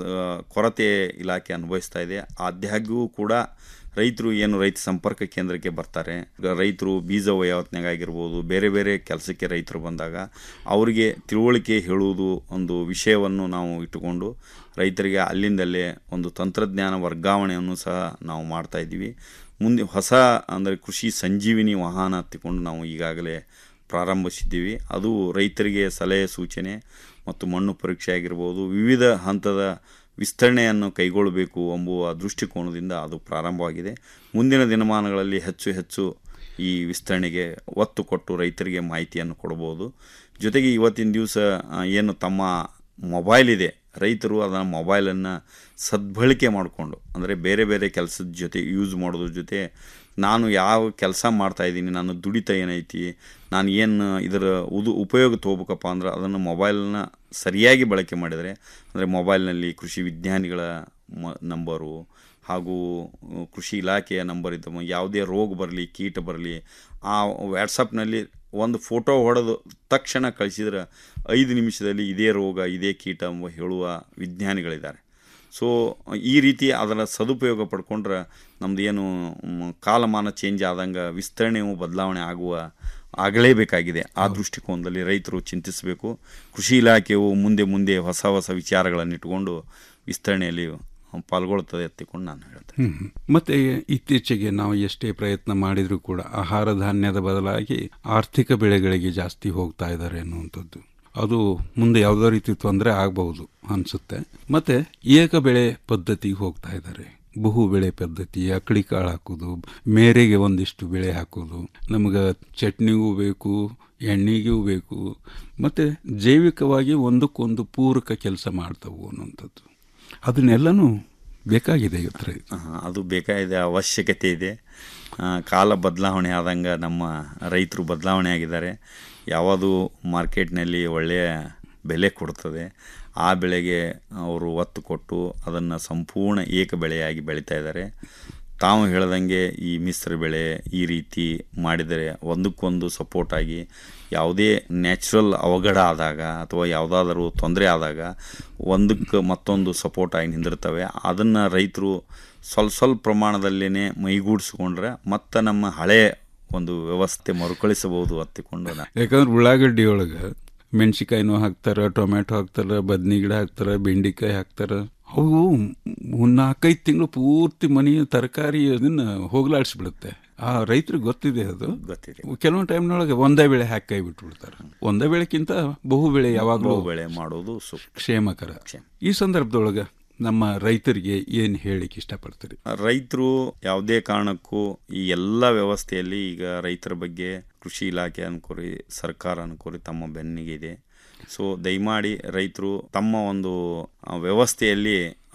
ಕೊರತೆ ಇಲಾಖೆ ಅನುಭವಿಸ್ತಾ ಇದೆ ಆದಾಗ್ಯೂ ಕೂಡ ರೈತರು ಏನು ರೈತ ಸಂಪರ್ಕ ಕೇಂದ್ರಕ್ಕೆ ಬರ್ತಾರೆ ಈಗ ರೈತರು ಬೀಜ ವಯಾವತ್ನಾಗ ಆಗಿರ್ಬೋದು ಬೇರೆ ಬೇರೆ ಕೆಲಸಕ್ಕೆ ರೈತರು ಬಂದಾಗ ಅವರಿಗೆ ತಿಳುವಳಿಕೆ ಹೇಳುವುದು ಒಂದು ವಿಷಯವನ್ನು ನಾವು ಇಟ್ಟುಕೊಂಡು ರೈತರಿಗೆ ಅಲ್ಲಿಂದಲೇ ಒಂದು ತಂತ್ರಜ್ಞಾನ ವರ್ಗಾವಣೆಯನ್ನು ಸಹ ನಾವು ಮಾಡ್ತಾ ಇದ್ದೀವಿ ಮುಂದೆ ಹೊಸ ಅಂದರೆ ಕೃಷಿ ಸಂಜೀವಿನಿ ವಾಹನ ಹತ್ತಿಕೊಂಡು ನಾವು ಈಗಾಗಲೇ ಪ್ರಾರಂಭಿಸಿದ್ದೀವಿ ಅದು ರೈತರಿಗೆ ಸಲಹೆ ಸೂಚನೆ ಮತ್ತು ಮಣ್ಣು ಪರೀಕ್ಷೆ ಆಗಿರ್ಬೋದು ವಿವಿಧ ಹಂತದ ವಿಸ್ತರಣೆಯನ್ನು ಕೈಗೊಳ್ಳಬೇಕು ಎಂಬುವ ದೃಷ್ಟಿಕೋನದಿಂದ ಅದು ಪ್ರಾರಂಭವಾಗಿದೆ ಮುಂದಿನ ದಿನಮಾನಗಳಲ್ಲಿ ಹೆಚ್ಚು ಹೆಚ್ಚು ಈ ವಿಸ್ತರಣೆಗೆ ಒತ್ತು ಕೊಟ್ಟು ರೈತರಿಗೆ ಮಾಹಿತಿಯನ್ನು ಕೊಡಬಹುದು ಜೊತೆಗೆ ಇವತ್ತಿನ ದಿವಸ ಆ, ಏನು ತಮ್ಮ ಮೊಬೈಲ್ ಇದೆ ರೈತರು ಅದನ್ನು ಮೊಬೈಲನ್ನು ಸದ್ಬಳಕೆ ಮಾಡಿಕೊಂಡು ಅಂದರೆ ಬೇರೆ ಬೇರೆ ಕೆಲಸದ ಜೊತೆ ಯೂಸ್ ಮಾಡೋದ್ರ ಜೊತೆ ನಾನು ಯಾವ ಕೆಲಸ ಮಾಡ್ತಾ ಇದ್ದೀನಿ ನಾನು ದುಡಿತ ಏನೈತಿ ನಾನು ಏನು ಇದರ ಉದು ಉಪಯೋಗ ತೊಗೋಬೇಕಪ್ಪ ಅಂದ್ರೆ ಅದನ್ನು ಮೊಬೈಲ್ನ ಸರಿಯಾಗಿ ಬಳಕೆ ಮಾಡಿದರೆ ಅಂದರೆ ಮೊಬೈಲ್ನಲ್ಲಿ ಕೃಷಿ ವಿಜ್ಞಾನಿಗಳ ಮ ನಂಬರು ಹಾಗೂ ಅಹ್, ಕೃಷಿ ಇಲಾಖೆಯ ನಂಬರ್ ಇದ್ದವ ಯಾವುದೇ ರೋಗ ಬರಲಿ ಕೀಟ ಬರಲಿ ಆ ವ್ಯಾಟ್ಸಪ್ನಲ್ಲಿ ಒಂದು ಫೋಟೋ ಹೊಡೆದು ತಕ್ಷಣ ಕಳಿಸಿದ್ರೆ ಐದು ನಿಮಿಷದಲ್ಲಿ ಇದೇ ರೋಗ ಇದೇ ಕೀಟ ಎಂಬ ಹೇಳುವ ವಿಜ್ಞಾನಿಗಳಿದ್ದಾರೆ ಸೊ ಈ ರೀತಿ ಅದರ ಸದುಪಯೋಗ ಪಡ್ಕೊಂಡ್ರೆ ನಮ್ದು ಏನು ಮ್, ಕಾಲಮಾನ ಚೇಂಜ್ ಆದಂಗೆ ವಿಸ್ತರಣೆಯು ಬದಲಾವಣೆ ಆಗುವ ಆಗಲೇಬೇಕಾಗಿದೆ ಆ ದೃಷ್ಟಿಕೋನದಲ್ಲಿ ರೈತರು ಚಿಂತಿಸಬೇಕು ಕೃಷಿ ಇಲಾಖೆಯು ಮುಂದೆ ಮುಂದೆ ಹೊಸ ಹೊಸ ವಿಚಾರಗಳನ್ನು ಇಟ್ಟುಕೊಂಡು ವಿಸ್ತರಣೆಯಲ್ಲಿ ಪಾಲ್ಗೊಳ್ತದೆ ಎತ್ತಿಕೊಂಡು ನಾನು ಹೇಳ್ತೇನೆ ಹ್ಮ್ ಹ್ಮ್. ಮತ್ತೆ ಇತ್ತೀಚೆಗೆ ನಾವು ಎಷ್ಟೇ ಪ್ರಯತ್ನ ಮಾಡಿದರೂ ಕೂಡ ಆಹಾರ ಧಾನ್ಯದ ಬದಲಾಗಿ ಆರ್ಥಿಕ ಬೆಳೆಗಳಿಗೆ ಜಾಸ್ತಿ ಹೋಗ್ತಾ ಇದ್ದಾರೆ ಅನ್ನುವಂಥದ್ದು ಅದು ಮುಂದೆ ಯಾವುದೋ ರೀತಿ ತೊಂದರೆ ಆಗಬಹುದು ಅನಿಸುತ್ತೆ ಮತ್ತೆ ಏಕ ಬೆಳೆ ಪದ್ಧತಿಗೆ ಹೋಗ್ತಾ ಇದ್ದಾರೆ ಬಹು ಬೆಳೆ ಪದ್ಧತಿ ಅಕ್ಕಡಿ ಕಾಳು ಹಾಕೋದು ಮೇರೆಗೆ ಒಂದಿಷ್ಟು ಬೆಳೆ ಹಾಕೋದು ನಮಗೆ ಚಟ್ನಿಗೂ ಬೇಕು ಎಣ್ಣೆಗೂ ಬೇಕು ಮತ್ತೆ ಜೈವಿಕವಾಗಿ ಒಂದಕ್ಕೊಂದು ಪೂರಕ ಕೆಲಸ ಮಾಡ್ತವು ಅನ್ನುವಂಥದ್ದು ಅದನ್ನೆಲ್ಲನೂ ಬೇಕಾಗಿದೆ ಇವತ್ತು ಆ, ಅದು ಬೇಕಾಗಿದೆ ಅವಶ್ಯಕತೆ ಇದೆ ಆ, ಕಾಲ ಬದಲಾವಣೆ ಆದಂಗೆ ನಮ್ಮ ರೈತರು ಬದಲಾವಣೆ ಆಗಿದ್ದಾರೆ ಯಾವುದು ಮಾರ್ಕೆಟ್ನಲ್ಲಿ ಒಳ್ಳೆಯ ಬೆಲೆ ಕೊಡ್ತದೆ ಆ ಬೆಳೆಗೆ ಅವರು ಒತ್ತು ಕೊಟ್ಟು ಅದನ್ನು ಸಂಪೂರ್ಣ ಏಕ ಬೆಳೆಯಾಗಿ ಬೆಳೀತಾ ಇದ್ದಾರೆ ತಾವು ಹೇಳ್ದಂಗೆ ಈ ಮಿಶ್ರ ಬೆಳೆ ಈ ರೀತಿ ಮಾಡಿದರೆ ಒಂದಕ್ಕೊಂದು ಸಪೋರ್ಟ್ ಆಗಿ ಯಾವುದೇ ನ್ಯಾಚುರಲ್ ಅವಘಡ ಆದಾಗ ಅಥವಾ ಯಾವುದಾದರೂ ತೊಂದರೆ ಆದಾಗ ಒಂದಕ್ಕೆ ಮತ್ತೊಂದು ಸಪೋರ್ಟ್ ಆಗಿ ನಿಂದಿರ್ತವೆ ಅದನ್ನು ರೈತರು ಸ್ವಲ್ಪ ಸ್ವಲ್ಪ ಪ್ರಮಾಣದಲ್ಲೇ ಮೈಗೂಡಿಸ್ಕೊಂಡ್ರೆ ಮತ್ತೆ ನಮ್ಮ ಹಳೆ ಒಂದು ವ್ಯವಸ್ಥೆ ಮರುಕಳಿಸಬಹುದು ಹತ್ತಿಕೊಂಡು ನಾ ಯಾಕಂದ್ರೆ ಉಳ್ಳಾಗಡ್ಡಿ ಒಳಗೆ ಮೆಣಸಿಕಾಯಿನೂ ಹಾಕ್ತಾರೆ ಟೊಮೆಟೊ ಹಾಕ್ತಾರೆ ಬದ್ನಿ ಗಿಡ ಹಾಕ್ತಾರೆ ಬೆಂಡಿಕಾಯಿ ಹಾಕ್ತಾರೆ ಅವು ಒಂದು ನಾಲ್ಕೈದು ತಿಂಗಳು ಪೂರ್ತಿ ಮನೆಯ ತರಕಾರಿ ಅದನ್ನ ಹೋಗ್ಲಾಡಿಸ್ಬಿಡುತ್ತೆ ಆ ರೈತರಿಗೆ ಗೊತ್ತಿದೆ ಅದು ಗೊತ್ತಿದೆ ಕೆಲವೊಂದು ಟೈಮ್ನೊಳಗೆ ಒಂದೇ ಬೆಳೆ ಹಾಕಿ ಕೈ ಬಿಟ್ಬಿಡ್ತಾರೆ ಒಂದೇ ಬೆಳೆಕ್ಕಿಂತ ಬಹು ಬೆಳೆ ಯಾವಾಗಲೂ ಬಹು ಬೆಳೆ ಮಾಡೋದು ಸೂಕ್ತ. ಕ್ಷೇಮಕರ ಈ ಸಂದರ್ಭದೊಳಗೆ ನಮ್ಮ ರೈತರಿಗೆ ಏನು ಹೇಳಿಕ್ಕೆ ಇಷ್ಟಪಡ್ತೀರಿ ರೈತರು ಯಾವುದೇ ಕಾರಣಕ್ಕೂ ಈ ಎಲ್ಲ ವ್ಯವಸ್ಥೆಯಲ್ಲಿ ಈಗ ರೈತರ ಬಗ್ಗೆ ಕೃಷಿ ಇಲಾಖೆ ಅನ್ಕೋರಿ ಸರ್ಕಾರ ಅನ್ಕೋರಿ ತಮ್ಮ ಬೆನ್ನಿಗೆ ಇದೆ ಸೊ ದಯಮಾಡಿ ರೈತರು ತಮ್ಮ ಒಂದು ಆ, ವ್ಯವಸ್ಥೆಯಲ್ಲಿ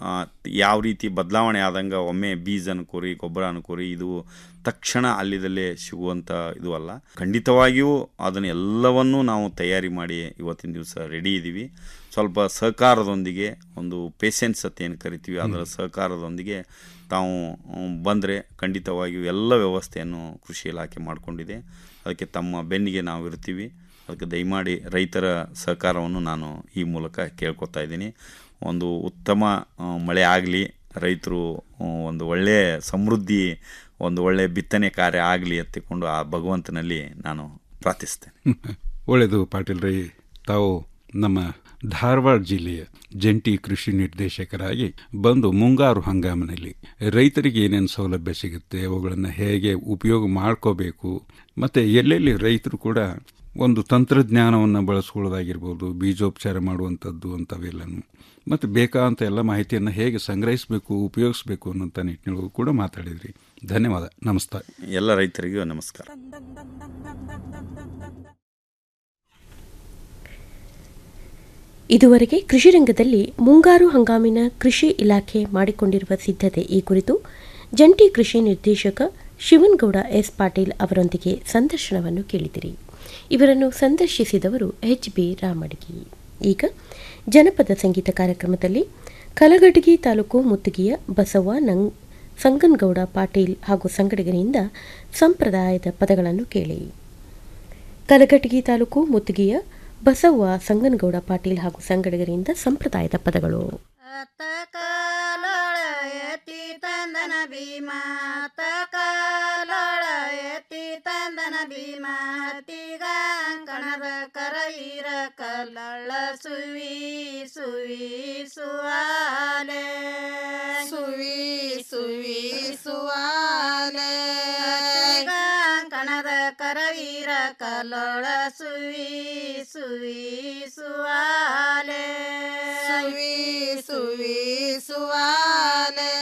ಆ, ಯಾವ ರೀತಿ ಬದಲಾವಣೆ ಆದಂಗೆ ಒಮ್ಮೆ ಬೀಜ ಅನ್ಕೋರಿ ಗೊಬ್ಬರ ಅನ್ಕೋರಿ ಇದು ತಕ್ಷಣ ಅಲ್ಲಿದಲ್ಲೇ ಸಿಗುವಂಥ ಇದು ಅಲ್ಲ ಖಂಡಿತವಾಗಿಯೂ ಅದನ್ನು ಎಲ್ಲವನ್ನೂ ನಾವು ತಯಾರಿ ಮಾಡಿ ಇವತ್ತಿನ ದಿವಸ ರೆಡಿ ಇದ್ದೀವಿ ಸ್ವಲ್ಪ ಸಹಕಾರದೊಂದಿಗೆ ಒಂದು ಪೇಷನ್ಸ್ ಅಂತ ಏನು ಕರಿತೀವಿ ಅದರ ಸಹಕಾರದೊಂದಿಗೆ ತಾವು ಬಂದರೆ ಖಂಡಿತವಾಗಿಯೂ ಎಲ್ಲ ವ್ಯವಸ್ಥೆಯನ್ನು ಕೃಷಿ ಇಲಾಖೆ ಮಾಡಿಕೊಂಡಿದೆ ಅದಕ್ಕೆ ತಮ್ಮ ಬೆನ್ನಿಗೆ ನಾವು ಇರ್ತೀವಿ ಅದಕ್ಕೆ ದಯಮಾಡಿ ರೈತರ ಸಹಕಾರವನ್ನು ನಾನು ಈ ಮೂಲಕ ಕೇಳ್ಕೊತಾ ಇದ್ದೀನಿ ಒಂದು ಉತ್ತಮ ಆ, ಮಳೆ ಆಗಲಿ ರೈತರು ಆ, ಒಂದು ಒಳ್ಳೆಯ ಸಮೃದ್ಧಿ ಒಂದು ಒಳ್ಳೆಯ ಬಿತ್ತನೆ ಕಾರ್ಯ ಆಗಲಿ ಎತ್ತಿಕೊಂಡು ಆ ಭಗವಂತನಲ್ಲಿ ನಾನು ಪ್ರಾರ್ಥಿಸ್ತೇನೆ ಒಳ್ಳೆಯದು ಪಾಟೀಲ್ ರೈ ತಾವು ನಮ್ಮ ಧಾರವಾಡ ಜಿಲ್ಲೆಯ ಜಂಟಿ ಕೃಷಿ ನಿರ್ದೇಶಕರಾಗಿ ಬಂದು ಮುಂಗಾರು ಹಂಗಾಮಿನಲ್ಲಿ ರೈತರಿಗೆ ಏನೇನು ಸೌಲಭ್ಯ ಸಿಗುತ್ತೆ ಅವುಗಳನ್ನು ಹೇಗೆ ಉಪಯೋಗ ಮಾಡ್ಕೋಬೇಕು ಮತ್ತು ಎಲ್ಲೆಲ್ಲಿ ರೈತರು ಕೂಡ ಒಂದು ತಂತ್ರಜ್ಞಾನವನ್ನು ಬಳಸ್ಕೊಳ್ಳೋದಾಗಿರ್ಬೋದು ಬೀಜೋಪಚಾರ ಮಾಡುವಂಥದ್ದು ಅಂಥವೆಲ್ಲನು ಮತ್ತು ಬೇಕಾದಂಥ ಎಲ್ಲ ಮಾಹಿತಿಯನ್ನು ಹೇಗೆ ಸಂಗ್ರಹಿಸಬೇಕು ಉಪಯೋಗಿಸಬೇಕು ಅನ್ನೋಂಥ ನಿಟ್ಟಿನೊಳಗೂ ಕೂಡ ಮಾತಾಡಿದ್ರಿ ಧನ್ಯವಾದ ನಮಸ್ತೆ ಎಲ್ಲ ರೈತರಿಗೂ ನಮಸ್ಕಾರ ಇದುವರೆಗೆ ಕೃಷಿ ರಂಗದಲ್ಲಿ ಮುಂಗಾರು ಹಂಗಾಮಿನ ಕೃಷಿ ಇಲಾಖೆ ಮಾಡಿಕೊಂಡಿರುವ ಸಿದ್ಧತೆ ಈ ಕುರಿತು ಜಂಟಿ ಕೃಷಿ ನಿರ್ದೇಶಕ ಶಿವನ್ಗೌಡ ಎಸ್ ಪಾಟೀಲ್ ಅವರೊಂದಿಗೆ ಸಂದರ್ಶನವನ್ನು ಕೇಳಿದಿರಿ ಇವರನ್ನು ಸಂದರ್ಶಿಸಿದವರು ಎಚ್ ಬಿ ರಾಮಡಿಗಿ ಈಗ ಜನಪದ ಸಂಗೀತ ಕಾರ್ಯಕ್ರಮದಲ್ಲಿ ಕಲಗಟಗಿ ತಾಲೂಕು ಮುತ್ತಿಗೆಯ ಬಸವ ನಂಗ್ ಸಂಗನಗೌಡ ಪಾಟೀಲ್ ಹಾಗೂ ಸಂಗಡಿಗರಿಂದ ಸಂಪ್ರದಾಯದ ಪದಗಳನ್ನು ಕೇಳಿ ಕಲಘಟಗಿ ತಾಲೂಕು ಮುತ್ತಿಗೆಯ ಬಸವ್ವ ಸಂಗನಗೌಡ ಪಾಟೀಲ್ ಹಾಗೂ ಸಂಗಡಿಗರಿಂದ ಸಂಪ್ರದಾಯದ ಪದಗಳು ಎತ್ತಿ ತಂದನ ಭೀಮ ತಕಾಲೊಳ ಎತ್ತಿ ತಂದನ ಭೀಮ ಹತ್ತಿಗ ಕಣದ ಕರಯಿರ ಕಲ್ಲಳ ಸುವಿ ಸುವಿ ಸುವಾಲೆ ಸುವಿ ಸುವಿ ಸುವಾಲೆ ಹತ್ತಿಗ ಕಣದ ಕರವೀರ ಕಲ್ಲೊಳ ಸುವಿ ಸುವಿ ಸುವಾಲೆ ಸುವಿ ಸುವಿ ಸುವಾಲೆ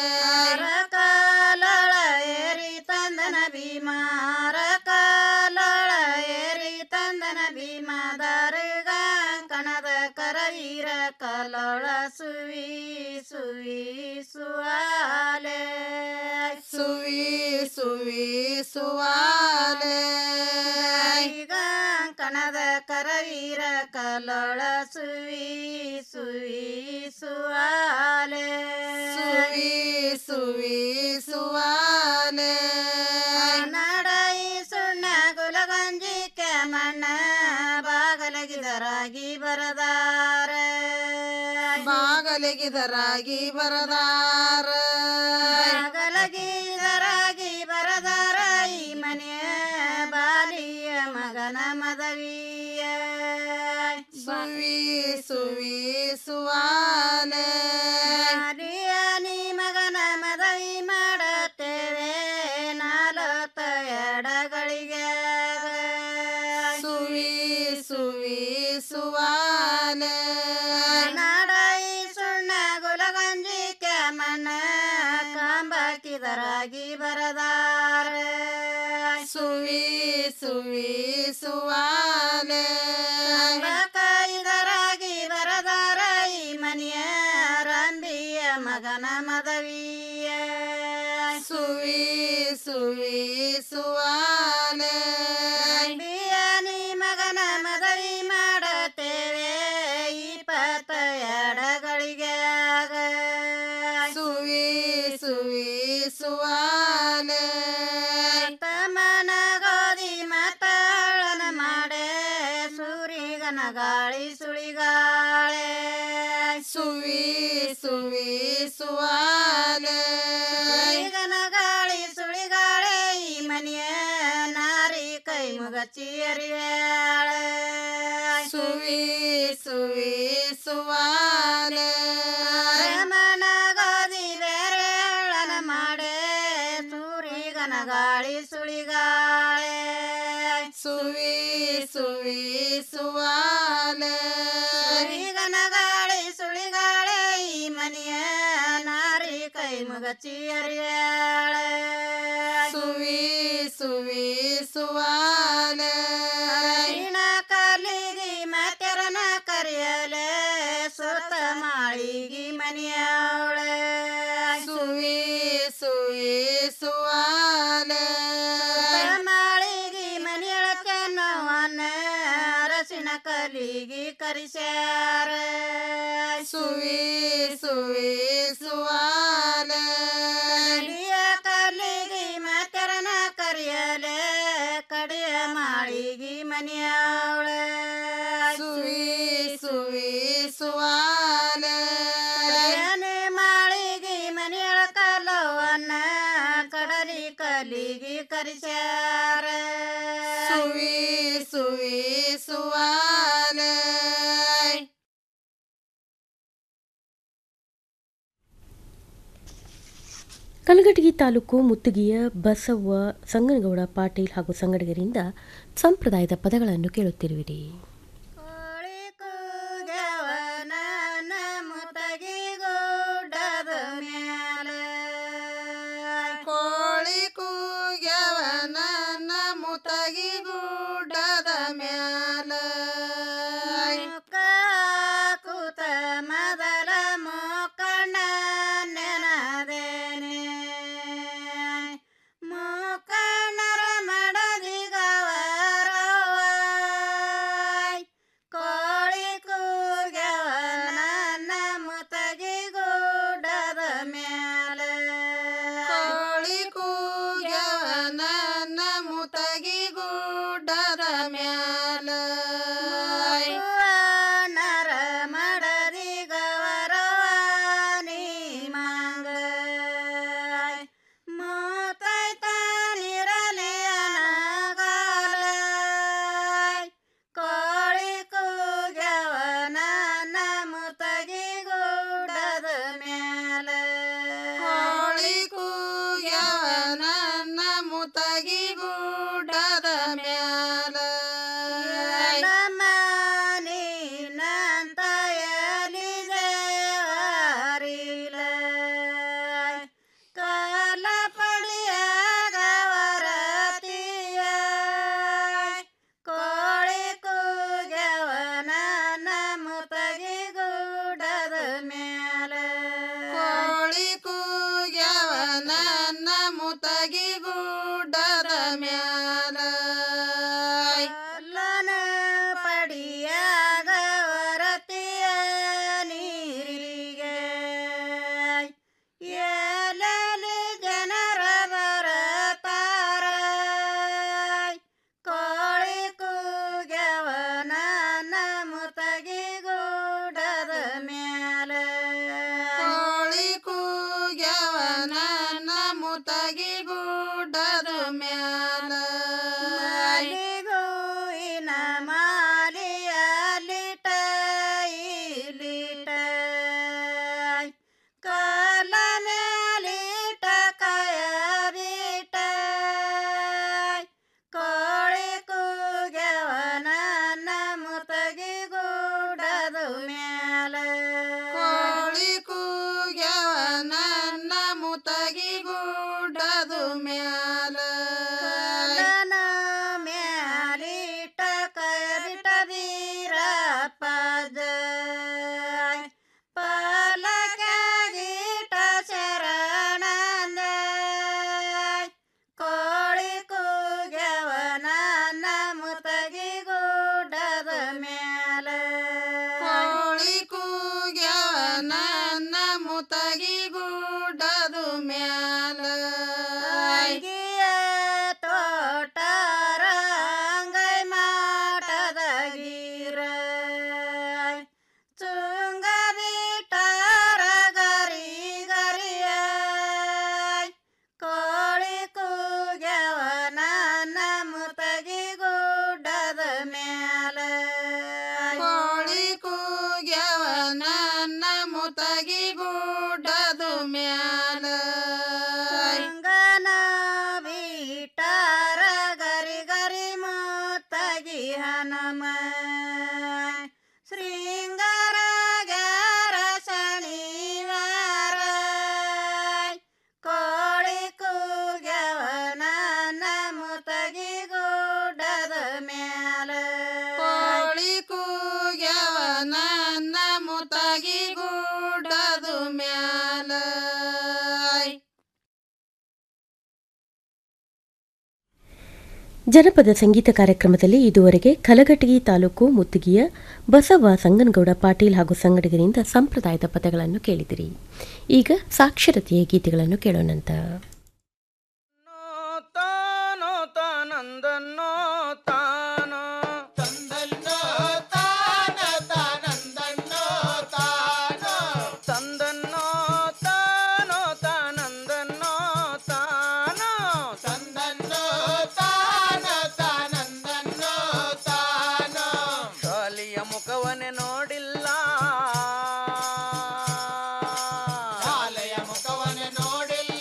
ಕಾಲೊಳ ಏರಿ ತಂದನ ಭೀಮಾರ ಕಾಲೊಳ ಏರಿ ತಂದನ ಭೀಮದಾರ್ಗ ಕಣದ ಕರವೀರ ಕಲ್ಲೊಳ ಸುವಿ ಸುವಿ ಸುವಾಲೆ ಸುವಿ ಸುವಿ ಸುವಾಲೆ ಈಗ ಕಣದ ಕರವೀರ ಕಲ್ಲೊಳ ಸುವಿ ಸುವಿ ಸುವಾಲೆ ಸುವಿ ಸುವಿ ಸುವಾಲೆ ನಡೈ ಸುಣ್ಣ ಗುಲಗಂಜಿ ಕೆಮಣ್ಣ ಬಾಗಲಗಿದರಾಗಿ ಬರದಾರ ಬಾಗಲಗಿದರಾಗಿ ಬರದಾರ ಬಾಗಲಗಿದರಾಗಿ ಬರದಾರ ಈ ಮನೆಯ ಬಾಲಿಯ ಮಗನ ಮದವಿಯ ಸುವಿ ಸುವಿ ಸುವಾಲೆ ಬಾಲಿಯ ನೀ ಮಗನ ಮದವಿ ಮಾಡತ್ತೇವೆ ನಾಲ್ವತ್ತ ಎಡಗಳಿಗೆ ಸುವಿ ಸುವಿ ಸುವಾಲೆ ನಾಡೈ ಸುಣ್ಣ ಗುಲಗಂಜಿ ಕ್ಯಾಮಣ್ಣ ಕಾಂಬಾಕಿದರಾಗಿ ಬರದಾರ ಸುವಿ ಸುವಿ ಸುವಾಲೆ ಕಾಯಿದರಾಗಿ ಬರದಾರ ಈ ಮನೆಯ ರಂಬಿಯ ಮಗನ ಮದವಿಯ ಸುವಿ ಸುವಿ ಸುವಾಲೆ ರಂಬಿಯ ನೀ ಮಗನ ಮದವಿ ಮಾಡತ್ತೇವೆ ಇಪ್ಪತ್ತ ಎಡಗಳಿಗೆ ಸುವಿ ಸುವಿ ಸುವಾಲೆ ತಮನ ಗೋಧಿ ಮತಾಳನ ಮಾಡೆ ಸೂರಿಗನ ಗಾಳಿ ಸುಳಿಗಾಳೆ ಸುವಿ ಸುವಿ ಸುವಾಲೆ ಸೂರಿಗನ ಗಾಳಿ ಸುಳಿಗಾಳೆ ಈ ಮನೆಯ ನಾರಿ ಕೈ ಮುಗಚಿ ಅರಿಯಾಳೆ ಸುವಿ ಸುವಿ ಸುವಾಲೆ ರಮಣ ಗೋಧಿ ಬೇರೆ ಅಳನ ಮಾಡೆ ಸೂರಿಗನ ಗಾಳಿ ಸುಳಿಗಾಳೆ ಸುವಿ ಸುವಿ ಸುವಾಲೆ ಸೂರಿಗನ ಗಾಳಿ ಸುಳಿಗಾಳೆ ಈ ಮನೆಯ ನಾರಿ ಕೈ ಮುಗಚಿ ಅರಿಯಾಳೆ ಸುವಿ ಸುವಿ ಸುವಾಲೆ ಇಣ ಕಾಲಿಗಿ ಮತ್ತೆರನ ಕರೆಯಲೆ ಸುತ್ತ ಮಾಳಿಗಿ ಮನೆಯ ಮನೆಯವಳೆ ಸುವಿ ಸುವಿ ಸುವಾಲೆ ಮಾಳಿಗಿ ಮನೆಯೊಳಕ್ಕೆ ನೋವನ್ನ ಅರಸಿನ ಕಲಿಗಿ ಕರಿಸ್ಯಾರ ಸುವಿ ಸುವಿ ಸುವಾಲೆ ಕಡಿಯ ಕಲಿಗಿ ಮಕರನ ಕರಿಯಲೆ ಕಡಿಯ ಮಾಳಿಗಿ ಮನೆಯವಳೆ ಸುವಿ ಸುವಿ ಸುವಾಲೆ ಕಡಿಯನೆ ಮಾಳಿಗಿ ಮನೆಯೊಳ ಕಲವನ್ನ ಕಡಲಿ ಕಲಿಗಿ ಕರಿಸ್ಯಾರ ಸುವಿ ಸುವಿ ಸುವಾಲೆ ಕಲಘಟಗಿ ತಾಲೂಕು ಮುತ್ತುಗಿಯ ಬಸವ್ವ ಸಂಗನಗೌಡ ಪಾಟೀಲ್ ಹಾಗೂ ಸಂಗಡಿಗರಿಂದ ಸಂಪ್ರದಾಯದ ಪದಗಳನ್ನು ಕೇಳುತ್ತಿರುವಿರಿ ಗೆವನನ ಮುತಗಿ ಗುಡ್ಡದ ಮ್ಯಾಲೆ ಕೋಳಿ ಕೂಗ್ಯವನನ ಮುತಗಿ ಗುಡ್ಡದ ಮ್ಯಾಲೆ ಕೂತ ಮೊದಲ ಮೋಕಣ್ಣ ನೆನದೇನೆ ಮೋಕಣ್ಣರ ಮಡದಿಗವರವ ಕೋಳಿ ಕೂಗ್ಯವನನ್ನ ಮುತಗಿ ಗುಡ್ಡದ ಮ್ಯಾಲೆ ಕೋಳಿ ಕೂಗ್ಯವನನ್ನ ಮುತಗಿ ಗುಡ್ಡದ ಮ್ಯಾಲೆ ನರ ಮಡದಿಗವರವ ನೀ ಮಂಗ ಕೋಳಿ ಕೂಗ್ಯವನನ್ನ ಮುತಗಿ ಗುಡ್ಡದ ಮ್ಯಾಲೆ ಕೋಳಿ ಕೂಗ್ಯವನನ್ನ ಮುತಗಿ ಗುಡ್ಡದ ಮ್ಯಾಲೆ ನೀನಂತ ಎಲಿದೇವರಿಲ ಕಾಲ ಪಡಿಯಾಗವರತಿಯ ಕೋಳಿ ಕೂಗ್ಯವನನ ಮುತಗಿ ಗುಡ್ಡದ ಮ್ಯಾಲೆ ಕೋಳಿ ಕೂಗ್ಯವನನ ಮುತಗಿ ಗುಡ್ಡದ ಮ್ಯಾಲೆ ಕಲ್ಲನ ಪಡಿಯಾಗವರತಿಯ ನೀರಿಗೆ ಎಲ್ಲೆಲ್ಲಿ ಜನರ ಬರತಾರ ಕೋಳಿ ಕೂಗ್ಯವನನ ಮುತಗಿ ಗುಡ್ಡದ ಮ್ಯಾಲೆ ಕೋಳಿ ಕೂಗ್ಯವನನ ಮುತಗಿ ಗುಡ್ಡದ ಮ್ಯಾಲೆ ಮಾಲಿಗೂಯಿನ ಮಾಲಿಯ ಲಿಟ ಇಲಿಟ ಕಾಲ ಮ್ಯಾಲಿಟ ಕಯರಿಟ ಕೋಳಿ ಕೂಗ್ಯವನನ ಮುತಗಿ ಗುಡ್ಡದ ಮ್ಯಾಲೆ ಕೋಳಿ ಕೂಗ್ಯವನನ ಮುತಗಿ ಗುಡ್ಡದ ಮ್ಯಾಲೆ ಕಾಲನ ಮ್ಯಾಲಿಟ ಕಯರಿಟ ವೀರಪ್ಪಜ ಪಾಲಕಗೀಟ ಶರಣಂದ ಕೋಳಿ ಕೂಗ್ಯವನನ ಮುತಗಿ ಗುಡ್ಡದ ಮ್ಯಾಲೆ ಕೋಳಿ ಕೂಗ್ಯವನನ ಮುತಗಿ ಗುಡ್ಡದ ಮ್ಯಾಲೆ ಅಯ್ಗಿಯ ತೋಟರ ಅಂಗೈ ಮಾಟದ ಗೀರ ಚುಂಗ ಬಿಟ್ಟಾರ ಗರಿ ಗರಿಯ ಕೋಳಿ ಕೂಗ್ಯವನನ ಮುತಗಿ ಗುಡ್ಡದ ಮ್ಯಾಲೆ ಕೋಳಿ ಕೂಗ್ಯವನನ ಮುತಗಿ ಗುಡ್ಡದ ಜನಪದ ಸಂಗೀತ ಕಾರ್ಯಕ್ರಮದಲ್ಲಿ ಇದುವರೆಗೆ ಕಲಘಟಗಿ ತಾಲೂಕು ಮುತ್ತಿಗೆಯ ಬಸವ ಸಂಗನಗೌಡ ಪಾಟೀಲ್ ಹಾಗೂ ಸಂಗಡಿಗರಿಂದ ಸಂಪ್ರದಾಯದ ಪದಗಳನ್ನು ಕೇಳಿದಿರಿ ಈಗ ಸಾಕ್ಷರತೆಯ ಗೀತೆಗಳನ್ನು ಕೇಳೋಣಂತ ಶಾಲೆಯ ಮುಖವನ್ನೇ ನೋಡಿಲ್ಲ ಶಾಲೆಯ ಮುಖವನ್ನೇ ನೋಡಿಲ್ಲ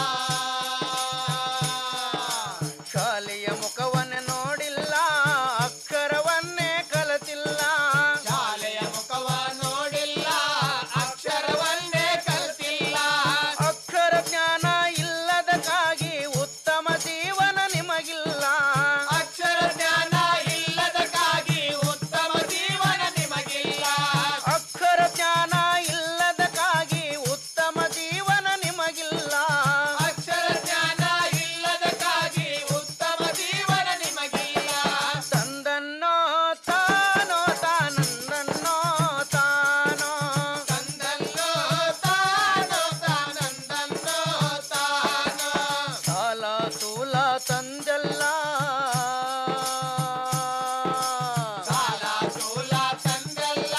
ಶಾಲೆಯ ಮುಖವನ್ನೇ ನೋಡಿಲ್ಲ ಅಕ್ಷರವನ್ನೇ ಕಲಿತಿಲ್ಲ ಶಾಲೆಯ ಮುಖವ ನೋಡಿಲ್ಲ ಅಕ್ಷರವನ್ನೇ ಕಲಿತಿಲ್ಲ ಅಕ್ಷರ ಜ್ಞಾನ ಇಲ್ಲದಕ್ಕಾಗಿ ಉತ್ತಮ ಜೀವನ ನಿಮಗಿಲ್ಲ ಅಕ್ಷರ ಜ್ಞಾನ ಇಲ್ಲದಕ್ಕಾಗಿ ಉತ್ತಮ ಜೀವನ ನಿಮಗಿಲ್ಲ ಅಕ್ಷರ ಜ್ಞಾನ ಇಲ್ಲದಕ್ಕಾಗಿ ಉತ್ತಮ ಜೀವನ ನಿಮಗಿಲ್ಲ ಅಕ್ಷರ ಜ್ಞಾನ ಇಲ್ಲದಕ್ಕಾಗಿ ಉತ್ತಮ ಜೀವನ ನಿಮಗಿಲ್ಲ ತಂದನ್ನೋ ತಾನೋ ತಾನಂದನ್ನೋ ತಾನೋ ತಂದನ್ನೋ ತಾನೋ ತಾನಂದನ್ನೋ ತಾನೋ ಸಾಲ ತೂಲ ತಂದೆಲ್ಲ ಸಾಲ ತೂಲ ತಂದೆಲ್ಲ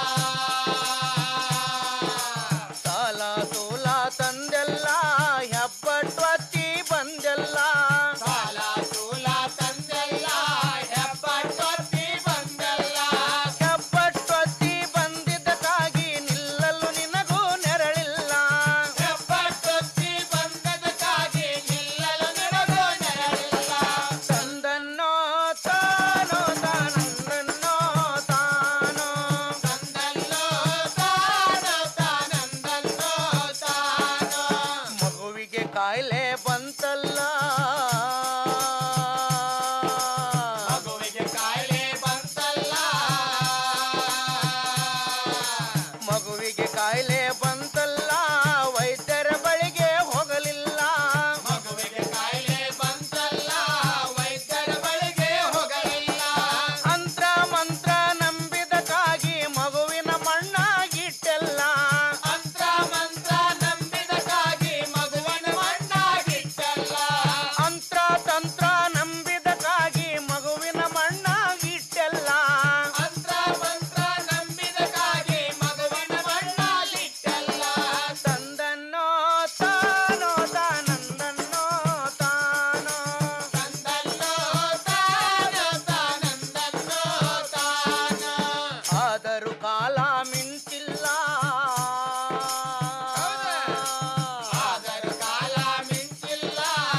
ಸಾಲ ತೂಲ ತಂದೆಲ್ಲ ಹೆಬ್ಬಟ್ವತ್ತಿ ಬಂದೆಲ್ಲ ಸಾಲ ತೂಲ ತಂದೆಲ್ಲ ಹೆಬ್ಬಟ್ವತ್ತಿ ಬಂದೆಲ್ಲ ಹೆಬ್ಬಟ್ವತ್ತಿ ಬಂದಿದ್ದಕ್ಕಾಗಿ ನಿಲ್ಲಲು ನಿನಗೂ ನೆರಳಿಲ್ಲ ಹೆಬ್ಬಟ್ವತ್ತಿ ಬಂದದಕ್ಕಾಗಿ ನಿಲ್ಲಲು ನಿನಗೂ ನೆರಳಿಲ್ಲ ತಂದನ್ನೋ ತಾನೋ ತಾನಂದನ್ನೋ ತಾನೋ ತಂದನ್ನೋ ತಾನೋ ತಾನಂದನ್ನೋ ತಾನೋ ಮಗುವಿಗೆ ಕಾಯಿಲೆ ಬಂತಲ್ಲ ಮಗುವಿಗೆ ಕಾಯಿಲೆ ಬಂತಲ್ಲ ಮಗುವಿಗೆ ಕಾಯಿಲೆ ಬಂತಲ್ಲ ವೈದ್ಯರ ಬಳಿಗೆ ಹೋಗಲಿಲ್ಲ ಮಗುವಿಗೆ ಕಾಯಿಲೆ ಬಂತಲ್ಲ ವೈದ್ಯರ ಬಳಿಗೆ ಹೋಗಲಿಲ್ಲ ಅಂತ್ರ ಮಂತ್ರ ನಂಬಿದಕ್ಕಾಗಿ ಮಗುವಿನ ಮಣ್ಣಾಗಿಟ್ಟೆಲ್ಲ ಅಂತ್ರ ಮಂತ್ರ ನಂಬಿದಕ್ಕಾಗಿ ಮಗುವಿನ ಮಣ್ಣಾಗಿಟ್ಟೆಲ್ಲ ಅಂತ್ರ ತಂತ್ರ ನಂಬಿದಕ್ಕಾಗಿ ಮಗುವಿನ ಮಣ್ಣಾಗಿಟ್ಟೆಲ್ಲ ಅಂತ್ರ ಮಂತ್ರ ನಂಬಿದಕ್ಕಾಗಿ ಮಗುವಿನ ಮಣ್ಣಾಗಿಟ್ಟೆಲ್ಲ ತಂದನ್ನೋ ತಾನೋ ತಾನಂದನ್ನೋ ತಾನೋ ತಂದನ್ನೋ ತಾನೋ ತಾನಂದನ್ನೋ ತಾನೋ ಆದರೂ ಕಾಲ ಮಿಂಚಿಲ್ಲ ಆದರೂ ಕಾಲ ಮಿಂಚಿಲ್ಲ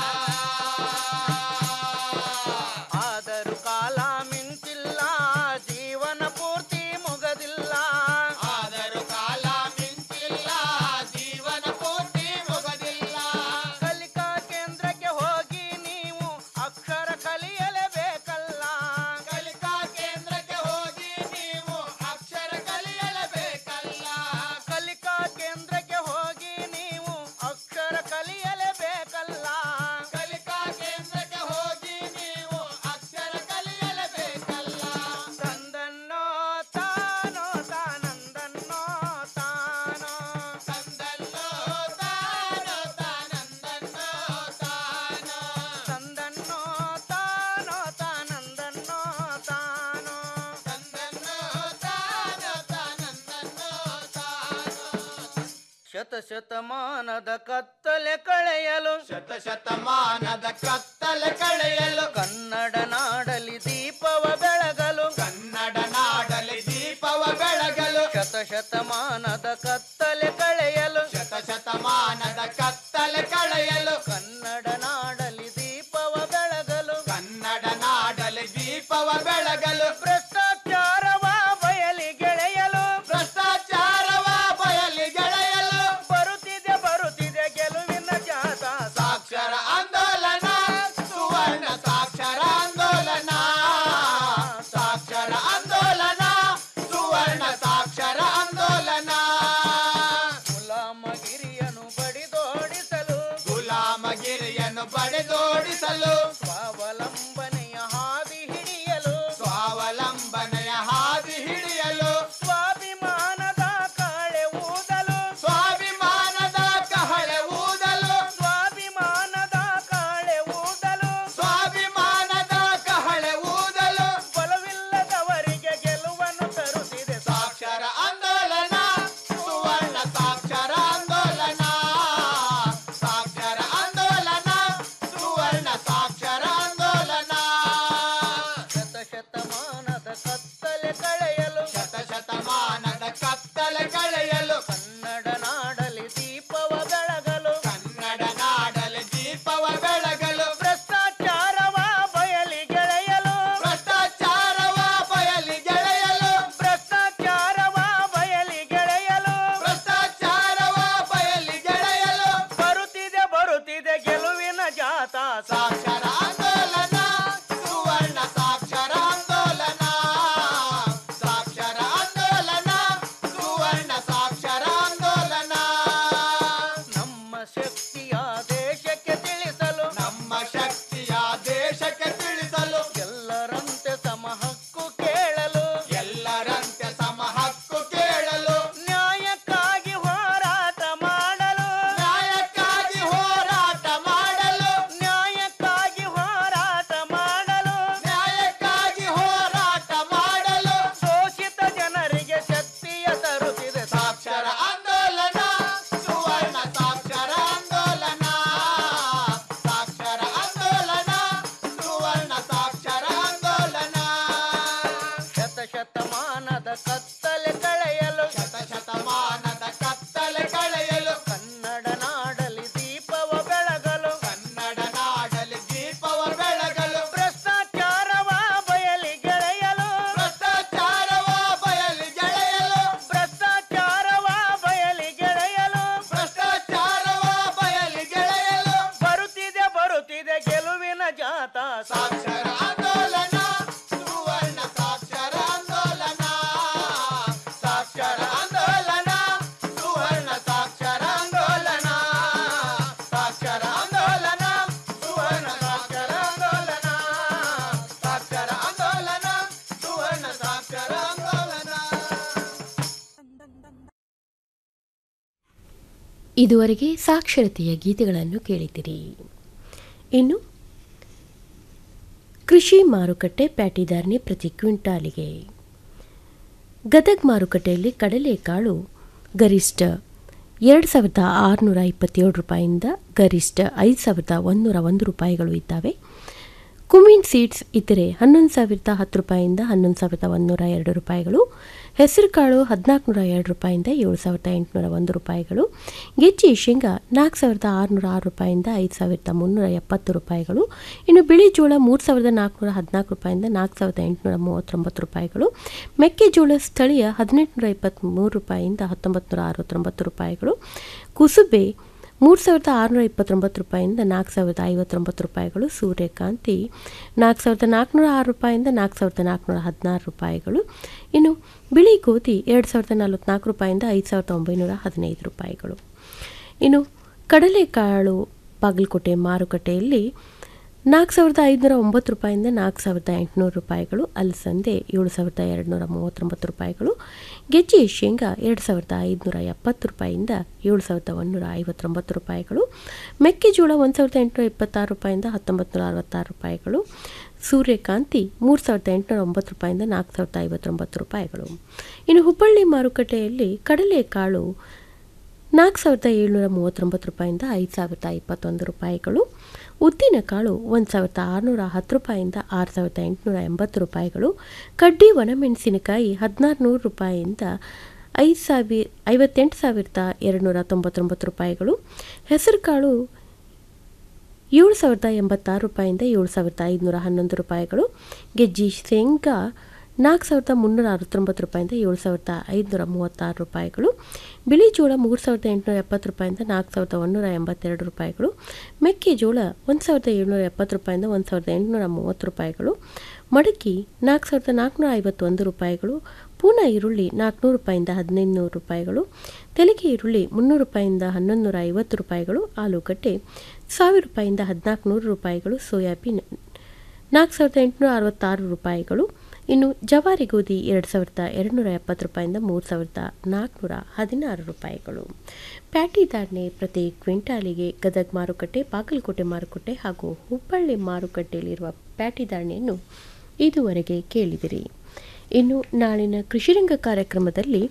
ಆದರೂ ಕಾಲ ಮಿಂಚಿಲ್ಲ ಜೀವನ ಪೂರ್ತಿ ಮುಗದಿಲ್ಲ ಆದರೂ ಕಾಲ ಮಿಂಚಿಲ್ಲ ಜೀವನ ಪೂರ್ತಿ ಮುಗದಿಲ್ಲ ಕಲಿಕಾ ಕೇಂದ್ರಕ್ಕೆ ಹೋಗಿ ನೀವು ಅಕ್ಷರ ಕಲಿಯಲೇಬೇಕಲ್ಲ ಕಲಿಕಾ ಕೇಂದ್ರಕ್ಕೆ ಹೋಗಿ ನೀವು ಅಕ್ಷರ ಕಲಿಯಲೇಬೇಕಲ್ಲ ಕಲಿಕಾ ಕೇಂದ್ರಕ್ಕೆ ಹೋಗಿ ನೀವು ಅಕ್ಷರ ಕಲಿಯಲೇಬೇಕಲ್ಲ ಕಲಿಕಾ ಕೇಂದ್ರಕ್ಕೆ ಹೋಗಿ ನೀವು ಅಕ್ಷರ ಕಲಿಯಲೇಬೇಕಲ್ಲ ತಂದನ್ನೋ ತಾನೋ ತಾನಂದನ್ನೋ ತಾನೋ ತಂದನ್ನೋ ತಾನೋ ತಾನಂದನ್ನೋ ತಾನೋ ತಂದನ್ನೋ ತಾನೋ ತಾನಂದನ್ನೋ ತಾನೋ ತಂದನ್ನೋ ತಾನೋ ತಾನಂದನ್ನೋ ತಾನೋ ಶತ ಶತಮಾನದ ಕತ್ತಲೆ ಕಳೆಯಲು ಶತ ಶತಮಾನದ ಕತ್ತಲೆ ಕಳೆಯಲು ಕನ್ನಡ ನಾಡಲಿ ದೀಪವ ಬೆಳಗಲು ಕನ್ನಡ ನಾಡಲಿ ದೀಪವ ಬೆಳಗಲು ಶತ ಶತಮಾನದ ಕತ್ತಲೆ ಕಳೆಯಲು ಶತ ಶತಮಾನದ ಕತ್ತಲೆ ಕಳೆಯಲು ಕನ್ನಡ ನಾಡಲಿ ದೀಪವ ಬೆಳಗಲು ಕನ್ನಡ ನಾಡಲಿ ದೀಪವ ಬೆಳಗಲು ಭ್ರಷ್ಟಾಚಾರವ ಬಯಲಿ ಗೆಳೆಯಲು ಭ್ರಷ್ಟಾಚಾರವ ಬಯಲಿ ಗೆಳೆಯಲು ಬರುತ್ತಿದೆ ಬರುತ್ತಿದೆ ಗೆಲುವಿನ ಜಾತ ಸಾಕ್ಷರ ಆಂದೋಲನ ಸುವರ್ಣ ಸಾಕ್ಷರ ಆಂದೋಲನ ಸಾಕ್ಷರ ಆಂದೋಲನ ಸುವರ್ಣ ಸಾಕ್ಷರ ಆಂದೋಲನ ಇದುವರೆಗೆ ಸಾಕ್ಷರತೆಯ ಗೀತೆಗಳನ್ನು ಕೇಳಿದಿರಿ ಇನ್ನು ಕೃಷಿ ಮಾರುಕಟ್ಟೆ ಪ್ಯಾಟಿದಾರ್ನಿ ಪ್ರತಿ ಕ್ವಿಂಟಾಲಿಗೆ ಗದಗ್ ಮಾರುಕಟ್ಟೆಯಲ್ಲಿ ಕಡಲೆಕಾಳು ಗರಿಷ್ಠ ಎರಡು ಸಾವಿರದ ಆರುನೂರ ಇಪ್ಪತ್ತೇಳು ರೂಪಾಯಿಯಿಂದ ಗರಿಷ್ಠ ಐದು ಸಾವಿರದ ಒಂದೂರ ಒಂದು ರೂಪಾಯಿಗಳು ಇದ್ದಾವೆ ಕುಮಿನ್ ಸೀಡ್ಸ್ ಇತರೆ ಹನ್ನೊಂದು ಸಾವಿರದ ಹತ್ತು ರೂಪಾಯಿಯಿಂದ ಹನ್ನೊಂದು ಸಾವಿರದ ಒಂದೂರ ಎರಡು ರೂಪಾಯಿಗಳು ಹೆಸರುಕಾಳು ಹದಿನಾಲ್ಕು ನೂರ ಎರಡು ರೂಪಾಯಿಂದ ಏಳು ಸಾವಿರದ ಎಂಟುನೂರ ಒಂದು ರೂಪಾಯಿಗಳು ಗೆಜ್ಜೆ ಶೇಂಗಾ ನಾಲ್ಕು ಸಾವಿರದ ಆರುನೂರ ಆರು ರೂಪಾಯಿಂದ ಐದು ಸಾವಿರದ ಮುನ್ನೂರ ಎಪ್ಪತ್ತು ರೂಪಾಯಿಗಳು ಇನ್ನು ಬಿಳಿ ಜೋಳ ಮೂರು ಸಾವಿರದ ನಾಲ್ಕುನೂರ ಹದಿನಾಲ್ಕು ರೂಪಾಯಿಂದ ನಾಲ್ಕು ಸಾವಿರದ ಎಂಟುನೂರ ಮೂವತ್ತೊಂಬತ್ತು ರೂಪಾಯಿಗಳು ಮೆಕ್ಕೆಜೋಳ ಸ್ಥಳೀಯ ಹದಿನೆಂಟುನೂರ ಇಪ್ಪತ್ತ್ಮೂರು ರೂಪಾಯಿಂದ ಹತ್ತೊಂಬತ್ತು ನೂರ ಅರವತ್ತೊಂಬತ್ತು ರೂಪಾಯಿಗಳು ಕುಸುಬೆ ಮೂರು ಸಾವಿರದ ಆರುನೂರ ಇಪ್ಪತ್ತೊಂಬತ್ತು ರೂಪಾಯಿಂದ ನಾಲ್ಕು ಸಾವಿರದ ಐವತ್ತೊಂಬತ್ತು ರೂಪಾಯಿಗಳು ಸೂರ್ಯಕಾಂತಿ ನಾಲ್ಕು ಸಾವಿರದ ನಾಲ್ಕುನೂರ ಆರು ರೂಪಾಯಿಂದ ನಾಲ್ಕು ಸಾವಿರದ ನಾಲ್ಕುನೂರ ಹದಿನಾರು ರೂಪಾಯಿಗಳು ಇನ್ನು ಬಿಳಿ ಗೋಧಿ ಎರಡು ಸಾವಿರದ ನಲವತ್ತ್ನಾಲ್ಕು ರೂಪಾಯಿಂದ ಐದು ಸಾವಿರದ ಒಂಬೈನೂರ ಹದಿನೈದು ರೂಪಾಯಿಗಳು ಇನ್ನು ಕಡಲೆಕಾಳು ಬಾಗಲಕೋಟೆ ಮಾರುಕಟ್ಟೆಯಲ್ಲಿ ನಾಲ್ಕು ಸಾವಿರದ ಐದುನೂರ ಒಂಬತ್ತು ರೂಪಾಯಿಂದ ನಾಲ್ಕು ಸಾವಿರದ ಎಂಟುನೂರು ರೂಪಾಯಿಗಳು ಅಲಸಂದೆ ಏಳು ಸಾವಿರದ ಎರಡುನೂರ ಮೂವತ್ತೊಂಬತ್ತು ರೂಪಾಯಿಗಳು ಗೆಜ್ಜೆ ಶೇಂಗಾ ಎರಡು ಸಾವಿರದ ಐದುನೂರ ಎಪ್ಪತ್ತು ರೂಪಾಯಿಂದ ಏಳು ಸಾವಿರದ ಒಂದುನೂರ ಐವತ್ತೊಂಬತ್ತು ರೂಪಾಯಿಗಳು ಮೆಕ್ಕೆಜೋಳ ಒಂದು ಸಾವಿರದ ಎಂಟುನೂರ ಇಪ್ಪತ್ತಾರು ರೂಪಾಯಿಂದ ಹತ್ತೊಂಬತ್ತು ನೂರ ಅರವತ್ತಾರು ರೂಪಾಯಿಗಳು ಸೂರ್ಯಕಾಂತಿ ಮೂರು ಸಾವಿರದ ಎಂಟುನೂರ ಒಂಬತ್ತು ರೂಪಾಯಿಂದ ನಾಲ್ಕು ಸಾವಿರದ ಐವತ್ತೊಂಬತ್ತು ರೂಪಾಯಿಗಳು ಇನ್ನು ಹುಬ್ಬಳ್ಳಿ ಮಾರುಕಟ್ಟೆಯಲ್ಲಿ ಕಡಲೆಕಾಳು ನಾಲ್ಕು ಸಾವಿರದ ಏಳ್ನೂರ ಮೂವತ್ತೊಂಬತ್ತು ರೂಪಾಯಿಂದ ಐದು ಸಾವಿರದ ಇಪ್ಪತ್ತೊಂದು ರೂಪಾಯಿಗಳು ಉದ್ದಿನಕಾಳು ಒಂದು ಸಾವಿರದ ಆರುನೂರ ಹತ್ತು ರೂಪಾಯಿಂದ ಆರು ಸಾವಿರದ ಎಂಟುನೂರ ಎಂಬತ್ತು ರೂಪಾಯಿಗಳು ಕಡ್ಡಿ ಒಣಮೆಣಸಿನಕಾಯಿ ಹದಿನಾರು ನೂರು ರೂಪಾಯಿಯಿಂದ ಐದು ಸಾವಿರ ಐವತ್ತೆಂಟು ಸಾವಿರದ ಎರಡುನೂರ ತೊಂಬತ್ತೊಂಬತ್ತು ರೂಪಾಯಿಗಳು ಹೆಸರುಕಾಳು ಏಳು ಸಾವಿರದ ಎಂಬತ್ತಾರು ರೂಪಾಯಿಂದ ಏಳು ಸಾವಿರದ ಐದುನೂರ ಹನ್ನೊಂದು ರೂಪಾಯಿಗಳು ಗೆಜ್ಜಿ ಶೇಂಗಾ ನಾಲ್ಕು ಸಾವಿರದ ಮುನ್ನೂರ ಅರವತ್ತೊಂಬತ್ತು ರೂಪಾಯಿಂದ ಏಳು ಸಾವಿರದ ಐದುನೂರ ಮೂವತ್ತಾರು ರೂಪಾಯಿಗಳು ಬಿಳಿ ಜೋಳ ಮೂರು ಸಾವಿರದ ಎಂಟುನೂರ ಎಪ್ಪತ್ತು ರೂಪಾಯಿಂದ ನಾಲ್ಕು ಸಾವಿರದ ಒಂದುನೂರ ಎಂಬತ್ತೆರಡು ರೂಪಾಯಿಗಳು ಮೆಕ್ಕೆಜೋಳ ಒಂದು ಸಾವಿರದ ಏಳ್ನೂರ ಎಪ್ಪತ್ತು ರೂಪಾಯಿಂದ ಒಂದು ಸಾವಿರದ ಎಂಟುನೂರ ಮೂವತ್ತು ರೂಪಾಯಿಗಳು ಮಡಕಿ ನಾಲ್ಕು ಸಾವಿರದ ನಾಲ್ಕುನೂರ ಐವತ್ತೊಂದು ರೂಪಾಯಿಗಳು ಪೂನಾ ಈರುಳ್ಳಿ ನಾಲ್ಕುನೂರು ರೂಪಾಯಿಂದ ಹದಿನೈದು ನೂರು ರೂಪಾಯಿಗಳು ತೆಲಿಗೆ ಈರುಳ್ಳಿ ಮುನ್ನೂರು ರೂಪಾಯಿಂದ ಹನ್ನೊಂದು ನೂರ ಐವತ್ತು ರೂಪಾಯಿಗಳು ಆಲೂಗಡ್ಡೆ ಸಾವಿರ ರೂಪಾಯಿಂದ ಹದಿನಾಲ್ಕು ನೂರು ರೂಪಾಯಿಗಳು ಸೋಯಾಬೀನ್ ನಾಲ್ಕು ಸಾವಿರದ ಎಂಟುನೂರ ಅರವತ್ತಾರು ರೂಪಾಯಿಗಳು ಇನ್ನು ಜವಾರಿ ಗೋಧಿ ಎರಡು ಸಾವಿರದ ಎರಡುನೂರ ಎಪ್ಪತ್ತು ರೂಪಾಯಿಂದ ಮೂರು ಸಾವಿರದ ನಾಲ್ಕುನೂರ ಹದಿನಾರು ರೂಪಾಯಿಗಳು ಪ್ಯಾಟಿ ಧಾರಣೆ ಪ್ರತಿ ಕ್ವಿಂಟಾಲಿಗೆ ಗದಗ್ ಮಾರುಕಟ್ಟೆ ಬಾಗಲಕೋಟೆ ಮಾರುಕಟ್ಟೆ ಹಾಗೂ ಹುಬ್ಬಳ್ಳಿ ಮಾರುಕಟ್ಟೆಯಲ್ಲಿರುವ ಪ್ಯಾಟಿ ಧಾರಣೆಯನ್ನು ಇದುವರೆಗೆ ಕೇಳಿದಿರಿ ಇನ್ನು ನಾಳಿನ ಕೃಷಿರಂಗ ಕಾರ್ಯಕ್ರಮದಲ್ಲಿ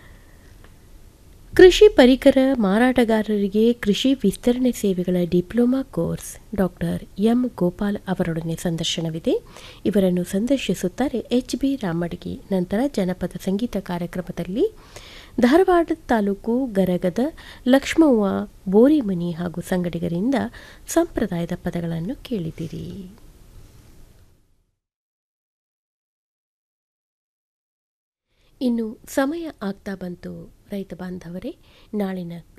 ಕೃಷಿ ಪರಿಕರ ಮಾರಾಟಗಾರರಿಗೆ ಕೃಷಿ ವಿಸ್ತರಣೆ ಸೇವೆಗಳ diploma course doctor M Gopal ಅವರೊಡನೆ ಸಂದರ್ಶನವಿದೆ ಇವರನ್ನು ಸಂದರ್ಶಿಸುತ್ತಾರೆ ಎಚ್ ಬಿ ರಾಮಡ್ಗಿ ನಂತರ ಜನಪದ ಸಂಗೀತ ಕಾರ್ಯಕ್ರಮದಲ್ಲಿ ಧಾರವಾಡ ತಾಲೂಕು ಗರಗದ ಲಕ್ಷ್ಮವ್ವ ಬೋರಿಮನಿ ಹಾಗೂ ಸಂಗಡಿಗರಿಂದ ಸಂಪ್ರದಾಯದ ಪದಗಳನ್ನು ಕೇಳಿದಿರಿ ಇನ್ನು ಸಮಯ ಆಗ್ತಾ ಬಂತು ರೈತ ಬಾಂಧವರೇ ನಾಳಿನ